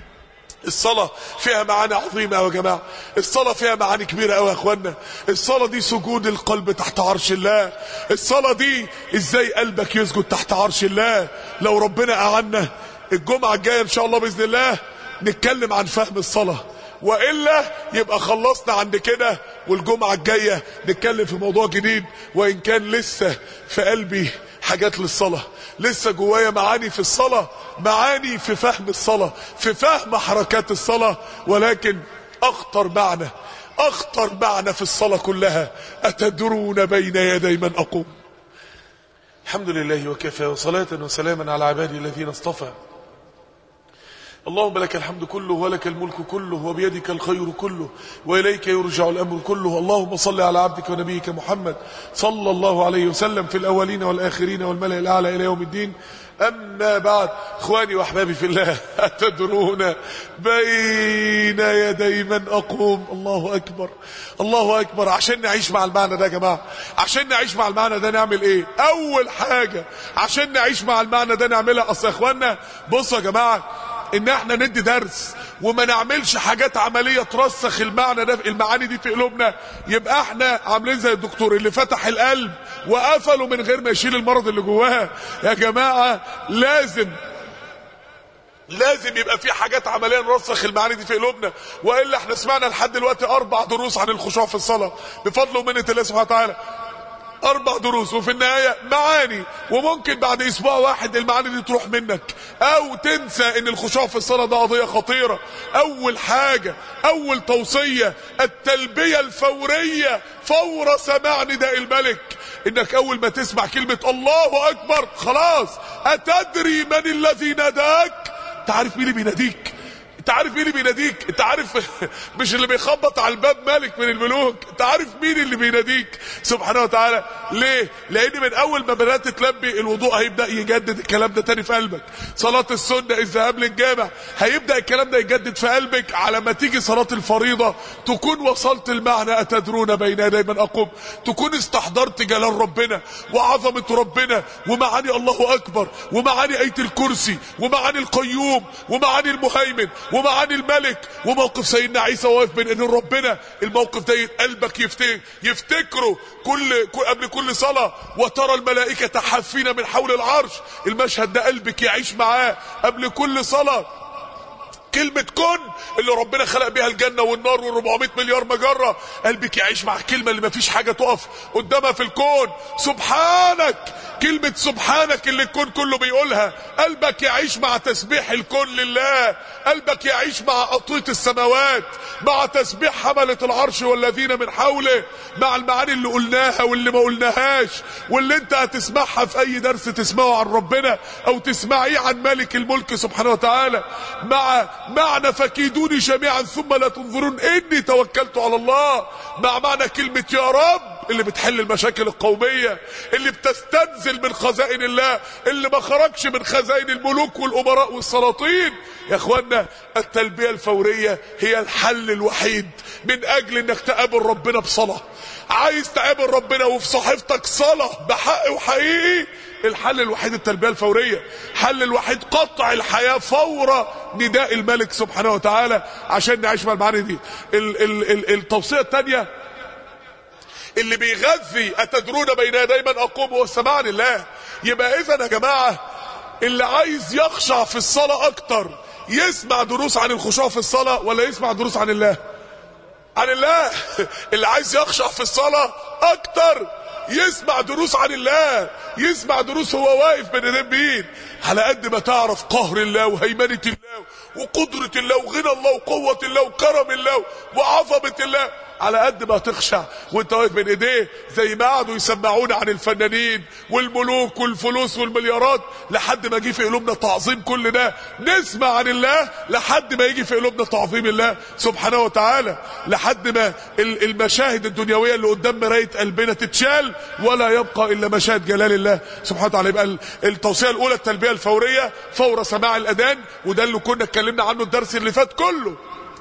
الصلاة فيها معاني عظيمة يا جماعة الصلاة فيها معاني كبيرة قوي يا اخوانا الصلاة دي سجود القلب تحت عرش الله الصلاة دي ازاي قلبك يسجد تحت عرش الله لو ربنا اعنا الجمعة الجاية ان شاء الله بإذن الله نتكلم عن فهم الصلاة والا يبقى خلصنا عند كده والجمعة الجاية نتكلم في موضوع جديد وان كان لسه في قلبي حاجات للصلاة لسه جوايا معاني في الصلاة معاني في فهم الصلاة في فهم حركات الصلاة ولكن اخطر معنى اخطر معنى في الصلاة كلها اتدرون بين يدي من اقوم الحمد لله وكفى وصلاة وسلاما على عبادي الذين اصطفى اللهم لك الحمد كله ولك الملك كله وبيدك الخير كله وإليك يرجع الأمر كله اللهم صل على عبدك ونبيك محمد صلى الله عليه وسلم في الأولين والآخرين والملأ الأعلى إلى يوم الدين أما بعد إخواني وأحبابي في الله أتدرون بين يدي من أقوم الله أكبر الله أكبر عشان نعيش مع المعنى ده يا جماعة عشان نعيش مع المعنى ده نعمل إيه أول حاجة عشان نعيش مع المعنى ده نعملها أصل يا إخوانا بصوا يا جماعة ان احنا ندي درس وما نعملش حاجات عملية ترسخ المعنى ده المعاني دي في قلوبنا يبقى احنا عاملين زي الدكتور اللي فتح القلب وقفله من غير ما يشيل المرض اللي جواه يا جماعة لازم لازم يبقى في حاجات عمليه نرسخ المعاني دي في قلوبنا والا احنا سمعنا لحد دلوقتي اربع دروس عن الخشوع في الصلاه بفضل ومنه الله سبحانه وتعالى اربع دروس وفي النهايه معاني وممكن بعد اسبوع واحد المعاني دي تروح منك او تنسى ان الخشوع في الصلاه ده قضيه خطيره اول حاجه اول توصيه التلبيه الفوريه فور سماع نداء الملك انك اول ما تسمع كلمه الله اكبر خلاص اتدري من الذي ناداك انت عارف مين اللي بيناديك انت عارف مين اللي بيناديك انت عارف مش اللي بيخبط على الباب ملك من الملوك انت عارف مين اللي بيناديك سبحانه وتعالى ليه لان من اول ما بدات تلبي الوضوء هيبدا يجدد الكلام ده تاني في قلبك صلاه السنه الذهاب للجامع هيبدا الكلام ده يجدد في قلبك على ما تيجي صلاه الفريضه تكون وصلت المعنى اتدرون بين يدي من اقوم تكون استحضرت جلال ربنا وعظمه ربنا ومعاني الله اكبر ومعاني ايه الكرسي ومعاني القيوم ومعاني المهيمن ومعاني الملك وموقف سيدنا عيسى واقف بين ايدين ربنا الموقف ده قلبك يفتكر يفتكره كل قبل كل صلاه وترى الملائكه حافين من حول العرش المشهد ده قلبك يعيش معاه قبل كل صلاه كلمة كن اللي ربنا خلق بيها الجنة والنار وال400 مليار مجرة قلبك يعيش مع الكلمة اللي مفيش حاجة تقف قدامها في الكون سبحانك كلمة سبحانك اللي الكون كله بيقولها قلبك يعيش مع تسبيح الكون لله قلبك يعيش مع أطوية السماوات مع تسبيح حملة العرش والذين من حوله مع المعاني اللي قلناها واللي ما قلناهاش واللي انت هتسمعها في اي درس تسمعه عن ربنا او تسمعيه عن مالك الملك سبحانه وتعالى مع معنى فكيدوني جميعا ثم لا تنظرون اني توكلت على الله مع معنى كلمة يا رب اللي بتحل المشاكل القومية اللي بتستنزل من خزائن الله اللي ما خرجش من خزائن الملوك والامراء والسلاطين يا اخوانا التلبية الفورية هي الحل الوحيد من اجل انك تقابل ربنا بصلاة عايز تقابل ربنا وفي صحيفتك صلاة بحق وحقيقي الحل الوحيد التلبية الفورية حل الوحيد قطع الحياة فور نداء الملك سبحانه وتعالى عشان نعيش مع المعاني دي ال ال ال التوصية الثانية اللي بيغذي اتدرون بين يدي من اقوم هو السماع لله يبقى اذا يا جماعة اللي عايز يخشع في الصلاة اكتر يسمع دروس عن الخشوع في الصلاة ولا يسمع دروس عن الله عن الله اللي عايز يخشع في الصلاة اكتر يسمع دروس عن الله يسمع دروس هو واقف بين ايدين مين على قد ما تعرف قهر الله وهيمنة الله وقدرة الله وغنى الله وقوة الله وكرم الله وعظمة الله على قد ما تخشع وانت واقف بين ايديه زي ما قعدوا يسمعونا عن الفنانين والملوك والفلوس والمليارات لحد ما جه في قلوبنا تعظيم كل ده نسمع عن الله لحد ما يجي في قلوبنا تعظيم الله سبحانه وتعالى لحد ما المشاهد الدنيويه اللي قدام مرايه قلبنا تتشال ولا يبقى الا مشاهد جلال الله سبحانه وتعالى يبقى التوصيه الاولى التلبيه الفوريه فور سماع الاذان وده اللي كنا اتكلمنا عنه الدرس اللي فات كله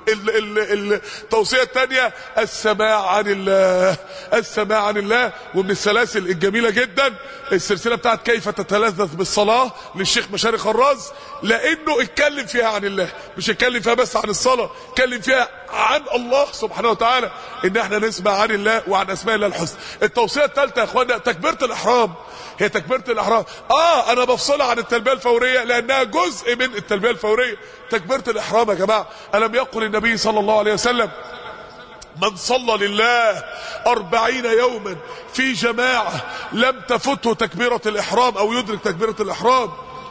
التوصية الثانية السماع عن الله السماع عن الله ومن السلاسل الجميلة جدا السلسلة بتاعت كيف تتلذذ بالصلاة للشيخ مشاري خراز لانه اتكلم فيها عن الله مش اتكلم فيها بس عن الصلاة اتكلم فيها عن الله سبحانه وتعالى ان احنا نسمع عن الله وعن اسماء الله الحسنى التوصية الثالثة يا اخوانا تكبيرة الاحرام هي تكبيرة الاحرام اه انا بفصلها عن التلبية الفورية لانها جزء من التلبية الفورية تكبيرة الاحرام يا جماعة الم يقل النبي صلى الله عليه وسلم من صلى لله أربعين يوما في جماعة لم تفته تكبيرة الإحرام أو يدرك تكبيرة الإحرام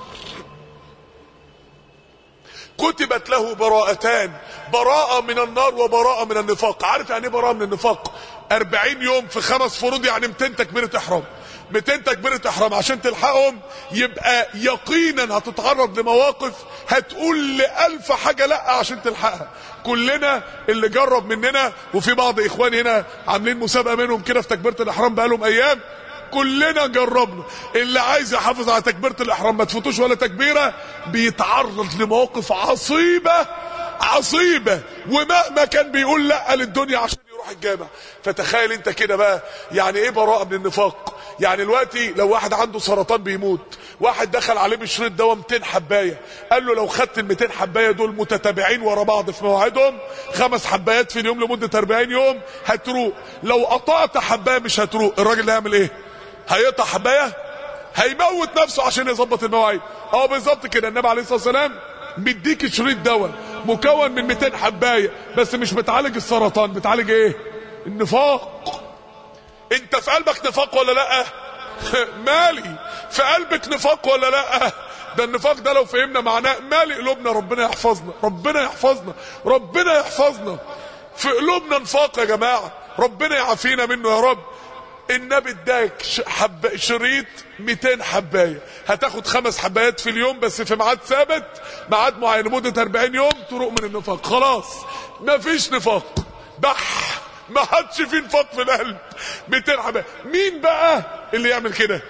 كتبت له براءتان براءة من النار وبراءة من النفاق عارف يعني ايه براءة من النفاق أربعين يوم في خمس فروض يعني 200 تكبيرة إحرام 200 تكبيرة احرام عشان تلحقهم يبقى يقينا هتتعرض لمواقف هتقول لألف حاجة لا عشان تلحقها كلنا اللي جرب مننا وفي بعض اخوان هنا عاملين مسابقة منهم كده في تكبيرة الاحرام بقالهم ايام كلنا جربنا اللي عايز يحافظ على تكبيرة الاحرام ما تفوتوش ولا تكبيرة بيتعرض لمواقف عصيبة عصيبة ومهما كان بيقول لا للدنيا عشان يروح الجامع فتخيل انت كده بقى يعني ايه براءة من النفاق يعني دلوقتي لو واحد عنده سرطان بيموت واحد دخل عليه بالشريط دواء 200 حبايه قال له لو خدت ال 200 حبايه دول متتابعين ورا بعض في مواعيدهم خمس حبايات في اليوم لمده 40 يوم هتروق لو قطعت حبايه مش هتروق الراجل ده هيعمل ايه هيقطع حبايه هيموت نفسه عشان يظبط المواعيد اه بالظبط كده النبي عليه الصلاه والسلام مديك شريط دواء مكون من 200 حبايه بس مش بتعالج السرطان بتعالج ايه النفاق انت في قلبك نفاق ولا لا مالي في قلبك نفاق ولا لا ده النفاق ده لو فهمنا معناه مالي قلوبنا ربنا يحفظنا ربنا يحفظنا ربنا يحفظنا في قلوبنا نفاق يا جماعه ربنا يعافينا منه يا رب النبي اداك حب شريط 200 حبايه هتاخد خمس حبايات في اليوم بس في ميعاد ثابت ميعاد معين لمده 40 يوم تروق من النفاق خلاص مفيش نفاق بح ما حدش فيه نفاق في القلب 200 حبايه مين بقى اللي يعمل كده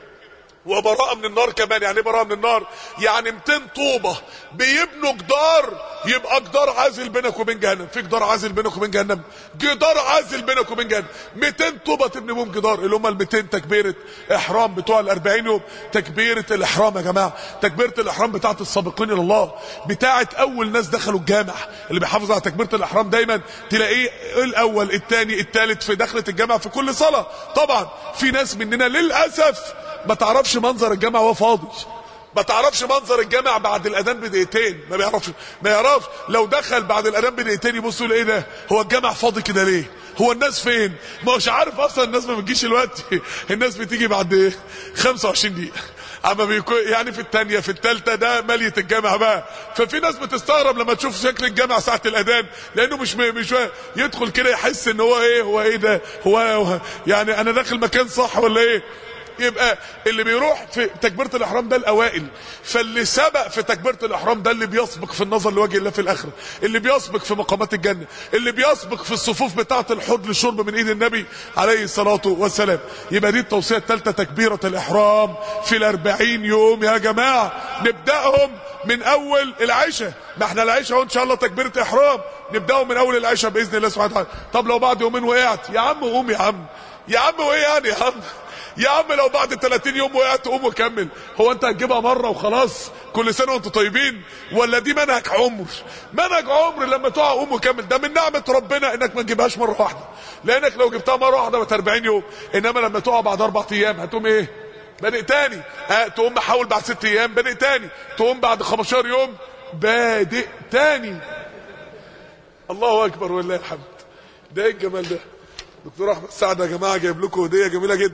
وبراءة من النار كمان يعني ايه براءة من النار يعني 200 طوبة بيبنوا جدار يبقى جدار عازل بينك وبين جهنم في جدار عازل بينك وبين جهنم جدار عازل بينك وبين جهنم 200 طوبة تبني بهم جدار اللي هم ال 200 تكبيرة احرام بتوع ال 40 يوم تكبيرة الاحرام يا جماعة تكبيرة الاحرام بتاعت السابقين الى الله بتاعت اول ناس دخلوا الجامع اللي بيحافظ على تكبيرة الاحرام دايما تلاقيه الاول الثاني الثالث في دخلة الجامع في كل صلاة طبعا في ناس مننا للاسف ما تعرفش منظر الجامع وهو فاضي ما تعرفش منظر الجامع بعد الاذان بدقيقتين ما بيعرفش ما يعرفش لو دخل بعد الاذان بدقيقتين يبص يقول ايه ده هو الجامع فاضي كده ليه هو الناس فين ما هوش عارف اصلا الناس ما بتجيش الوقت الناس بتيجي بعد 25 دقيقه اما بيكون يعني في الثانيه في الثالثه ده ملية الجامع بقى ففي ناس بتستغرب لما تشوف شكل الجامع ساعه الاذان لانه مش مش يدخل كده يحس ان هو ايه هو ايه ده هو, هو يعني انا داخل مكان صح ولا ايه يبقى اللي بيروح في تكبيرة الإحرام ده الأوائل فاللي سبق في تكبيرة الإحرام ده اللي بيسبق في النظر لوجه الله في الآخرة اللي بيسبق في مقامات الجنة اللي بيسبق في الصفوف بتاعة الحوض للشرب من إيد النبي عليه الصلاة والسلام يبقى دي التوصية الثالثة تكبيرة الإحرام في الأربعين يوم يا جماعة نبدأهم من أول العشاء ما احنا العشاء اهو إن شاء الله تكبيرة إحرام نبدأهم من أول العشاء بإذن الله سبحانه وتعالى طب لو بعد يومين وقعت يا عم قوم يا عم يا عم وايه يعني يا عم يا عم لو بعد 30 يوم وقعت قوم وكمل هو انت هتجيبها مره وخلاص كل سنه وانتم طيبين ولا دي منهج عمر منهج عمر لما تقع قوم وكمل ده من نعمه ربنا انك ما تجيبهاش مره واحده لانك لو جبتها مره واحده بقت 40 يوم انما لما تقع بعد اربع ايام هتقوم ايه بادئ تاني ها تقوم محاول بعد ست ايام بادئ تاني تقوم بعد 15 يوم بادئ تاني الله اكبر ولله الحمد ده ايه الجمال ده دكتور احمد سعد يا جماعه جايب لكم هديه جميله جدا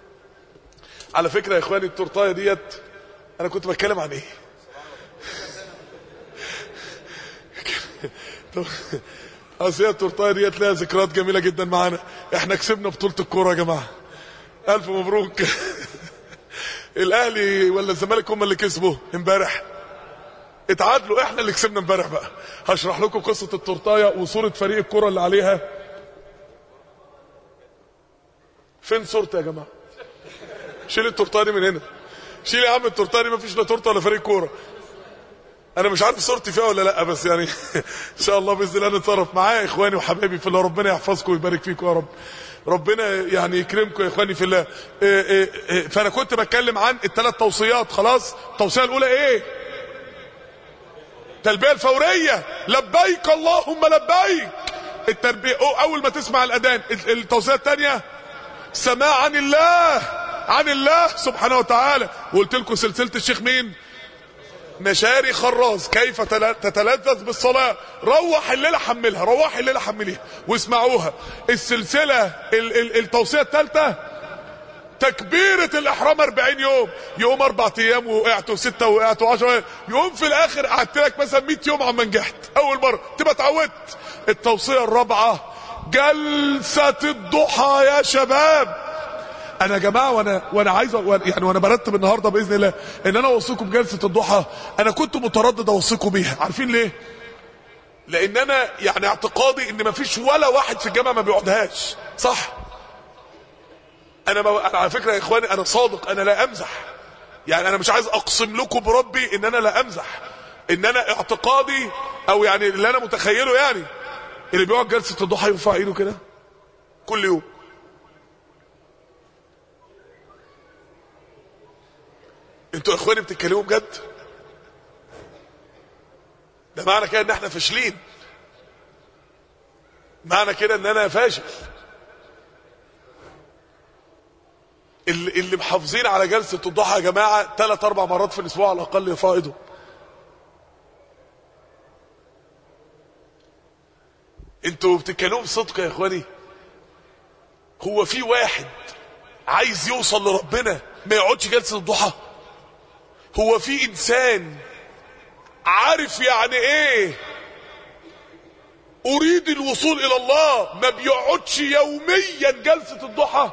على فكره يا اخواني التورتايه ديت انا كنت بتكلم عن ايه اصل هي التورتايه ديت لها ذكريات جميله جدا معانا احنا كسبنا بطوله الكوره يا جماعه الف مبروك الاهلي ولا الزمالك هم اللي كسبوا امبارح اتعادلوا احنا اللي كسبنا امبارح بقى هشرح لكم قصه التورتايه وصوره فريق الكوره اللي عليها فين صورتي يا جماعه شيل التورتايه دي من هنا شيل يا عم التورتايه دي مفيش لا تورته ولا فريق كوره انا مش عارف صورتي فيها ولا لا بس يعني ان شاء الله باذن الله نتصرف معايا اخواني وحبايبي في الله ربنا يحفظكم ويبارك فيكم يا رب ربنا يعني يكرمكم يا اخواني في الله إيه إيه إيه فانا كنت بتكلم عن الثلاث توصيات خلاص التوصيه الاولى ايه التلبيه الفوريه لبيك اللهم لبيك التربيه اول ما تسمع الاذان التوصيه الثانيه سماع عن الله عن الله سبحانه وتعالى وقلت لكم سلسله الشيخ مين مشاري خراز كيف تتلذذ بالصلاة روح الليلة حملها روح الليلة حمليها واسمعوها السلسلة ال ال التوصية الثالثة تكبيرة الإحرام 40 يوم يوم أربع أيام وقعت وستة وقعت وعشرة يوم في الآخر قعدت لك مثلا 100 يوم عما نجحت أول مرة تبقى اتعودت التوصية الرابعة جلسة الضحى يا شباب انا يا جماعه وانا وانا عايز وأنا- يعني وانا برتب النهارده باذن الله ان انا اوصيكم بجلسه الضحى انا كنت متردد اوصيكم بيها عارفين ليه لان انا يعني اعتقادي ان مفيش ولا واحد في الجامعه ما بيقعدهاش صح انا ما انا على فكره يا اخواني انا صادق انا لا امزح يعني انا مش عايز اقسم لكم بربي ان انا لا امزح ان انا اعتقادي او يعني اللي انا متخيله يعني اللي بيقعد جلسه الضحى يرفع ايده كده كل يوم انتوا يا اخواني بتتكلموا بجد ده معنى كده ان احنا فاشلين معنى كده ان انا فاشل اللي, اللي محافظين على جلسة الضحى يا جماعة ثلاث اربع مرات في الاسبوع على الاقل يرفعوا ايدهم انتوا بتتكلموا بصدق يا اخواني هو في واحد عايز يوصل لربنا ما يقعدش جلسة الضحى هو في انسان عارف يعني ايه اريد الوصول الى الله ما بيقعدش يوميا جلسة الضحى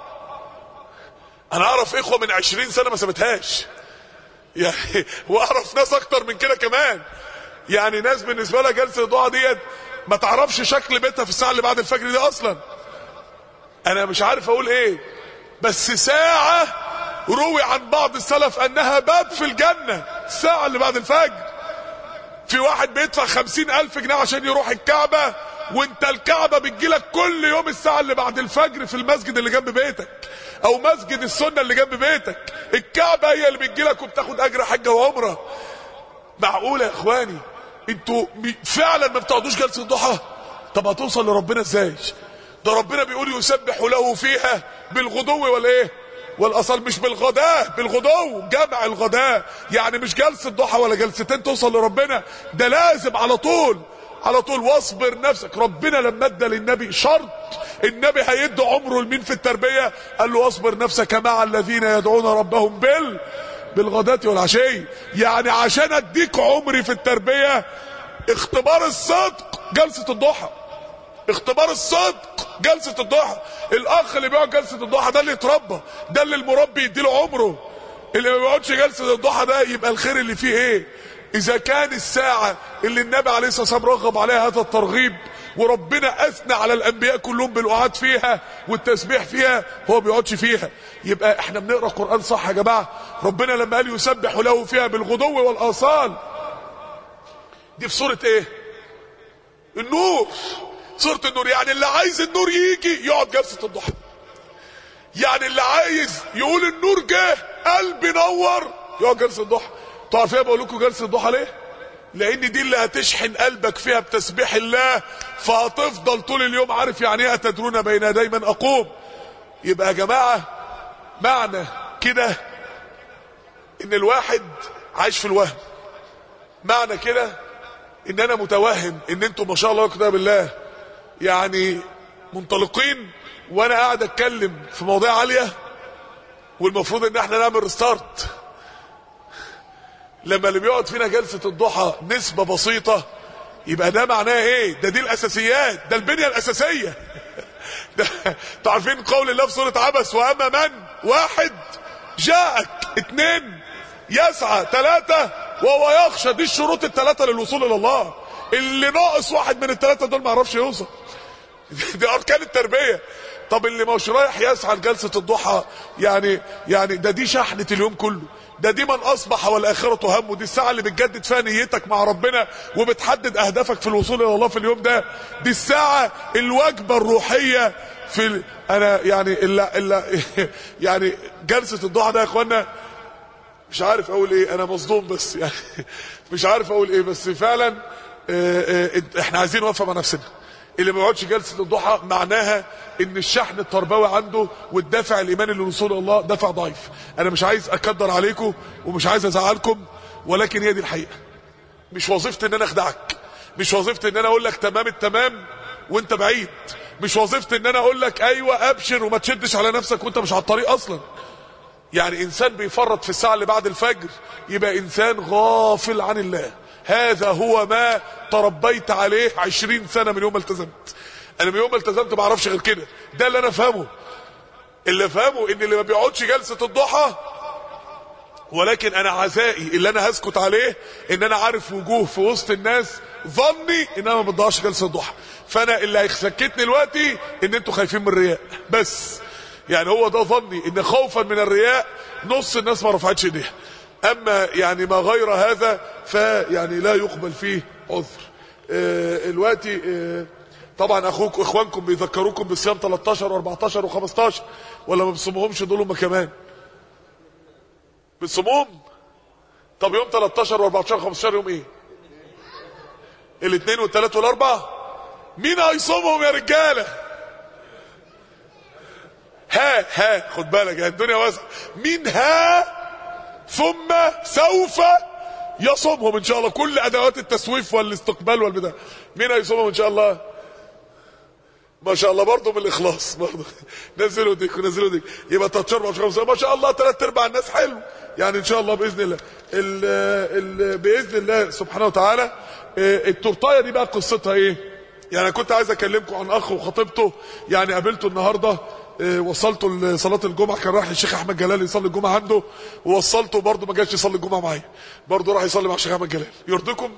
انا اعرف اخوة من عشرين سنة ما سابتهاش يعني واعرف ناس اكتر من كده كمان يعني ناس بالنسبة لها جلسة الضحى ديت ما تعرفش شكل بيتها في الساعة اللي بعد الفجر دي اصلا انا مش عارف اقول ايه بس ساعة روي عن بعض السلف انها باب في الجنة الساعة اللي بعد الفجر في واحد بيدفع خمسين الف جنيه عشان يروح الكعبة وانت الكعبة بتجيلك كل يوم الساعة اللي بعد الفجر في المسجد اللي جنب بيتك او مسجد السنة اللي جنب بيتك الكعبة هي اللي بتجيلك وبتاخد اجر حجة وعمرة معقولة يا اخواني انتوا م- فعلا ما بتقعدوش جلسة الضحى طب هتوصل لربنا ازاي ده ربنا بيقول يسبح له فيها بالغدو والايه والاصل مش بالغداء بالغدو جمع الغداء يعني مش جلسة ضحى ولا جلستين توصل لربنا ده لازم على طول على طول واصبر نفسك ربنا لما ادى للنبي شرط النبي هيدي عمره لمين في التربية قال له واصبر نفسك مع الذين يدعون ربهم بال بالغداة والعشي يعني عشان اديك عمري في التربية اختبار الصدق جلسة الضحى اختبار الصدق جلسة الضحى الاخ اللي بيقعد جلسة الضحى ده اللي يتربى ده اللي المربي يديله عمره اللي ما بيقعدش جلسة الضحى ده يبقى الخير اللي فيه ايه اذا كان الساعة اللي النبي عليه الصلاة والسلام رغب عليها هذا الترغيب وربنا اثنى على الانبياء كلهم بالقعاد فيها والتسبيح فيها هو بيقعدش فيها يبقى احنا بنقرا قران صح يا جماعه ربنا لما قال يسبح له فيها بالغدو والاصال دي في سوره ايه النور سوره النور يعني اللي عايز النور يجي يقعد جلسه الضحى يعني اللي عايز يقول النور جه قلبي نور يقعد جلسه الضحى انتوا عارفين بقول لكم جلسه الضحى ليه لان دي اللي هتشحن قلبك فيها بتسبيح الله فهتفضل طول اليوم عارف يعني ايه اتدرون بين يدي من اقوم يبقى يا جماعه معنى كده ان الواحد عايش في الوهم معنى كده ان انا متوهم ان انتوا ما شاء الله كده بالله يعني منطلقين وانا قاعد اتكلم في مواضيع عاليه والمفروض ان احنا نعمل ريستارت لما اللي بيقعد فينا جلسه الضحى نسبه بسيطه يبقى ده معناه ايه ده دي الاساسيات ده البنيه الاساسيه ده انتوا عارفين قول الله في سوره عبس واما من واحد جاءك اتنين يسعى ثلاثة وهو يخشى دي الشروط الثلاثة للوصول إلى الله اللي ناقص واحد من الثلاثة دول ما يعرفش يوصل دي أركان التربية طب اللي مش رايح يسعى لجلسة الضحى يعني يعني ده دي شحنة اليوم كله ده دي من أصبح والآخرة همه دي الساعة اللي بتجدد فيها نيتك مع ربنا وبتحدد أهدافك في الوصول إلى الله في اليوم ده دي الساعة الوجبة الروحية في ال... أنا يعني إلا إلا يعني جلسة الضحى ده يا إخوانا مش عارف اقول ايه انا مصدوم بس يعني مش عارف اقول ايه بس فعلا اه اه احنا عايزين نوقف مع نفسنا اللي ما يقعدش جلسه الضحى معناها ان الشحن التربوي عنده والدافع الايماني للوصول الى الله دافع ضعيف انا مش عايز اكدر عليكم ومش عايز ازعلكم ولكن هي دي الحقيقه مش وظيفتي ان انا اخدعك مش وظيفتي ان انا اقول لك تمام التمام وانت بعيد مش وظيفتي ان انا اقول لك ايوه ابشر وما تشدش على نفسك وانت مش على الطريق اصلا يعني انسان بيفرط في الساعة اللي بعد الفجر يبقى انسان غافل عن الله هذا هو ما تربيت عليه عشرين سنة من يوم ما التزمت انا من يوم ما التزمت ما اعرفش غير كده ده اللي انا فاهمه اللي فهموا ان اللي ما بيقعدش جلسة الضحى ولكن انا عزائي اللي انا هسكت عليه ان انا عارف وجوه في وسط الناس ظني ان انا ما بضيعش جلسه الضحى فانا اللي هيسكتني دلوقتي ان انتوا خايفين من الرياء بس يعني هو ده ظني ان خوفا من الرياء نص الناس ما رفعتش ايديها اما يعني ما غير هذا فيعني لا يقبل فيه عذر آه، دلوقتي آه، طبعا اخوك اخوانكم بيذكروكم بصيام 13 و14 و15 ولا ما بيصومهمش دول هم كمان بتصومهم طب يوم 13 و14 و15 يوم ايه الاثنين والثلاث والاربع مين هيصومهم يا رجاله ها ها خد بالك يا الدنيا واسعه مين ها ثم سوف يصومهم ان شاء الله كل ادوات التسويف والاستقبال والبتاع مين هيصومهم ان شاء الله ما شاء الله برضه من الاخلاص برضه نزلوا ديك ونزلوا ديك يبقى 13 14 15 ما شاء الله ثلاث ارباع الناس حلو يعني ان شاء الله باذن الله ال ال باذن الله سبحانه وتعالى آه، التورتايه دي بقى قصتها ايه يعني أنا كنت عايز اكلمكم عن اخ وخطيبته يعني قابلته النهارده آه، وصلته لصلاه الجمعه كان رايح الشيخ احمد جلال يصلي الجمعه عنده ووصلته برضه ما جاش يصلي الجمعه معايا برضه راح يصلي مع الشيخ احمد جلال يرضيكم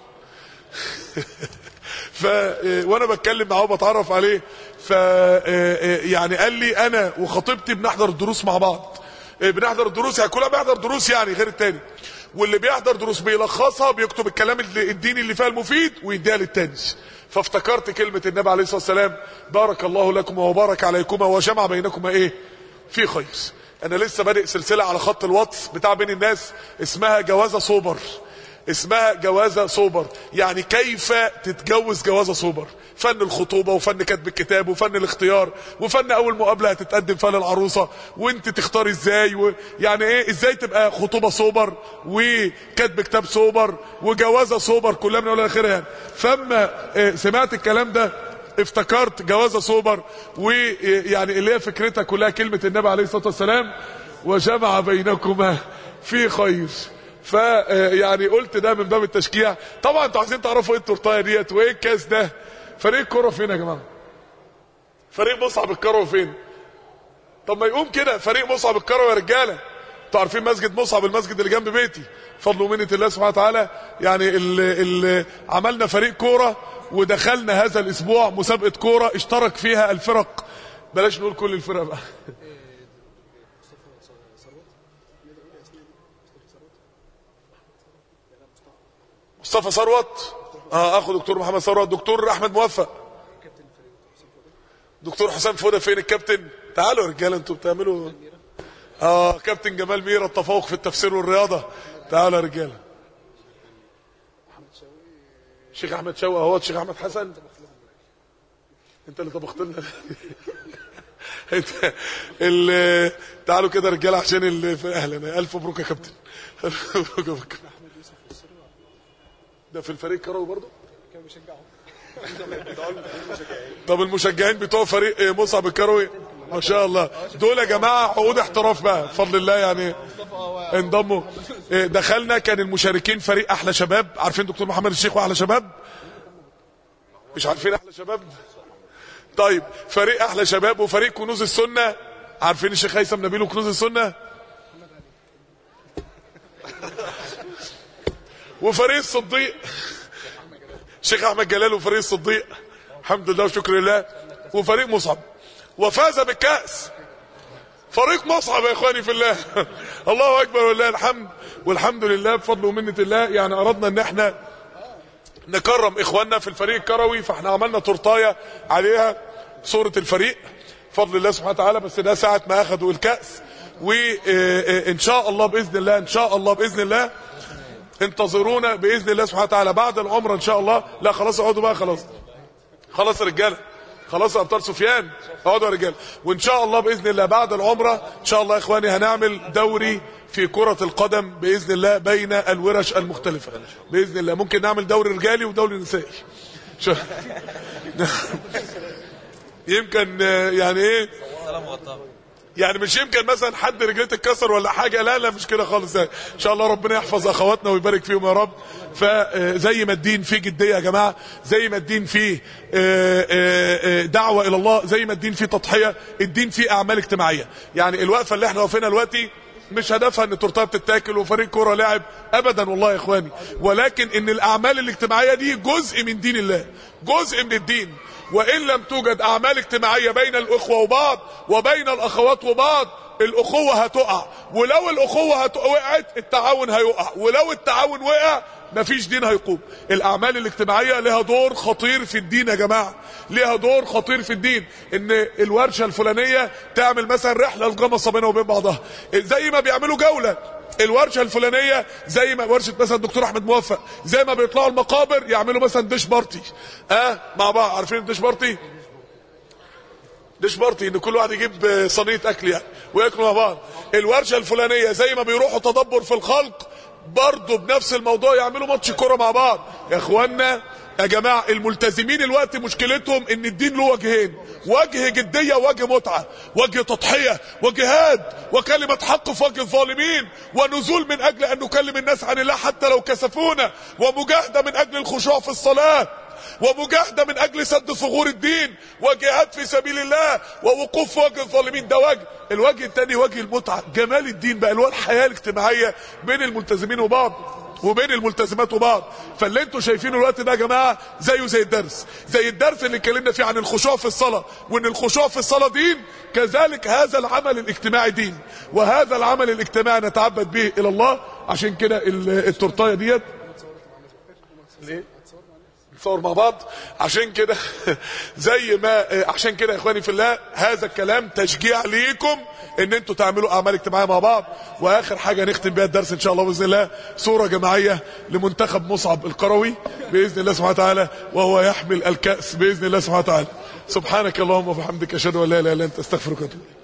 ف آه، وانا بتكلم معاه وبتعرف عليه ف آه، آه، يعني قال لي انا وخطيبتي بنحضر الدروس مع بعض آه، بنحضر الدروس يعني كلنا بيحضر دروس يعني غير التاني واللي بيحضر دروس بيلخصها بيكتب الكلام اللي- الديني اللي فيها المفيد ويديها للتاني فافتكرت كلمة النبي عليه الصلاة والسلام بارك الله لكم وبارك عليكما وجمع بينكما ايه في خير انا لسه بادئ سلسلة على خط الواتس بتاع بين الناس اسمها جوازة صوبر اسمها جوازة صوبر يعني كيف تتجوز جوازة صوبر فن الخطوبة وفن كتب الكتاب وفن الاختيار وفن اول مقابلة هتتقدم فيها للعروسة وانت تختاري ازاي و... يعني ايه ازاي تبقى خطوبة صوبر وكتب كتاب صوبر وجوازة صوبر كلها من اول لاخرها يعني فاما آه، سمعت الكلام ده افتكرت جوازة صوبر ويعني اللي هي فكرتها كلها كلمة النبي عليه الصلاة والسلام وجمع بينكما في خير ف يعني قلت ده من باب التشجيع طبعا انتوا عايزين تعرفوا ايه التورتايه ديت وايه الكاس ده فريق الكوره فين يا جماعه فريق مصعب الكروي فين طب ما يقوم كده فريق مصعب الكروي يا رجاله انتوا عارفين مسجد مصعب المسجد اللي جنب بيتي فضل ومنه الله سبحانه وتعالى يعني ال ال عملنا فريق كوره ودخلنا هذا الاسبوع مسابقه كوره اشترك فيها الفرق بلاش نقول كل الفرق بقى مصطفى ثروت اه اخو دكتور محمد ثروت دكتور احمد موفق دكتور حسام فوده فين الكابتن تعالوا يا رجاله انتوا بتعملوا اه كابتن جمال ميرا التفوق في التفسير والرياضه تعالوا يا رجاله شيخ احمد شوقي اهوت شيخ احمد حسن انت اللي طبخت لنا انت ال- تعالوا كده يا رجاله عشان ال- اهلا الف مبروك يا كابتن الف مبروك يا كابتن ده في الفريق كروي برضه طب المشجعين بتوع فريق آه، مصعب الكروي ما شاء الله دول يا جماعه عقود احتراف بقى بفضل الله يعني انضموا آه، دخلنا كان المشاركين فريق احلى شباب عارفين دكتور محمد الشيخ واحلى شباب مش عارفين احلى شباب طيب فريق احلى شباب وفريق كنوز السنه عارفين الشيخ هيثم نبيل وكنوز السنه وفريق الصديق شيخ احمد جلال وفريق الصديق الحمد لله وشكر لله وفريق مصعب وفاز بالكاس فريق مصعب يا اخواني في الله الله اكبر ولله الحمد والحمد لله بفضل ومنه الله يعني اردنا ان احنا نكرم اخواننا في الفريق الكروي فاحنا عملنا تورتايه عليها صوره الفريق بفضل الله سبحانه وتعالى بس ده ساعه ما اخذوا الكاس وان شاء الله باذن الله ان شاء الله باذن الله انتظرونا باذن الله سبحانه وتعالى بعد العمره ان شاء الله لا خلاص اقعدوا بقى خلاص خلاص يا رجاله خلاص يا ابطال سفيان اقعدوا يا رجاله وان شاء الله باذن الله بعد العمره ان شاء الله يا اخواني هنعمل دوري في كرة القدم بإذن الله بين الورش المختلفة بإذن الله ممكن نعمل دوري رجالي ودوري نسائي شو- يمكن آه، يعني ايه يعني مش يمكن مثلا حد رجليه تتكسر ولا حاجه لا لا مش كده خالص يعني. ان شاء الله ربنا يحفظ اخواتنا ويبارك فيهم يا رب فزي ما الدين فيه جديه يا جماعه زي ما الدين فيه آه، آه، آه، دعوه الى الله زي ما الدين فيه تضحيه الدين فيه اعمال اجتماعيه يعني الوقفه اللي احنا واقفينها دلوقتي مش هدفها ان تورتيه بتتاكل وفريق كوره لاعب ابدا والله يا اخواني ولكن ان الاعمال الاجتماعيه دي جزء من دين الله جزء من الدين وان لم توجد اعمال اجتماعيه بين الاخوه وبعض وبين الاخوات وبعض الاخوه هتقع ولو الاخوه هت- وقعت التعاون هيقع ولو التعاون وقع مفيش دين هيقوم الاعمال الاجتماعيه لها دور خطير في الدين يا جماعه ليها دور خطير في الدين ان الورشه الفلانيه تعمل مثلا رحله لجمصه بينها وبين بعضها زي ما بيعملوا جوله الورشه الفلانيه زي ما ورشه مثلا الدكتور احمد موفق زي ما بيطلعوا المقابر يعملوا مثلا ديش بارتي اه مع بعض عارفين الديش بارتي ديش بارتي ان كل واحد يجيب صينيه اكل يعني وياكلوا مع بعض الورشه الفلانيه زي ما بيروحوا تدبر في الخلق برضه بنفس الموضوع يعملوا ماتش كوره مع بعض يا اخوانا يا جماعه الملتزمين الوقت مشكلتهم ان الدين له وجهين وجه جديه ووجه متعه وجه تضحيه وجهاد وكلمه حق في وجه الظالمين ونزول من اجل ان نكلم الناس عن الله حتى لو كسفونا ومجاهده من اجل الخشوع في الصلاه ومجاهده من اجل سد ثغور الدين وجهاد في سبيل الله ووقوف في وجه الظالمين ده وجه الوجه الثاني وجه المتعه جمال الدين بقى اللي هو الحياه الاجتماعيه بين الملتزمين وبعض وبين الملتزمات وبعض فاللي انتوا شايفينه الوقت ده يا جماعه زيه زي الدرس زي الدرس اللي اتكلمنا فيه عن الخشوع في الصلاه وان الخشوع في الصلاه دين كذلك هذا العمل الاجتماعي دين وهذا العمل الاجتماعي نتعبد به الى الله عشان كده ال- التورتايه ديت ليه نصور مع بعض عشان كده زي ما عشان كده يا اخواني في الله هذا الكلام تشجيع ليكم ان انتوا تعملوا اعمال اجتماعيه مع بعض واخر حاجه نختم بيها الدرس ان شاء الله باذن الله صوره جماعيه لمنتخب مصعب القروي باذن الله سبحانه وتعالى وهو يحمل الكاس باذن الله سبحانه وتعالى سبحانك اللهم وبحمدك اشهد ان لا اله الا انت استغفرك واتوب إليك.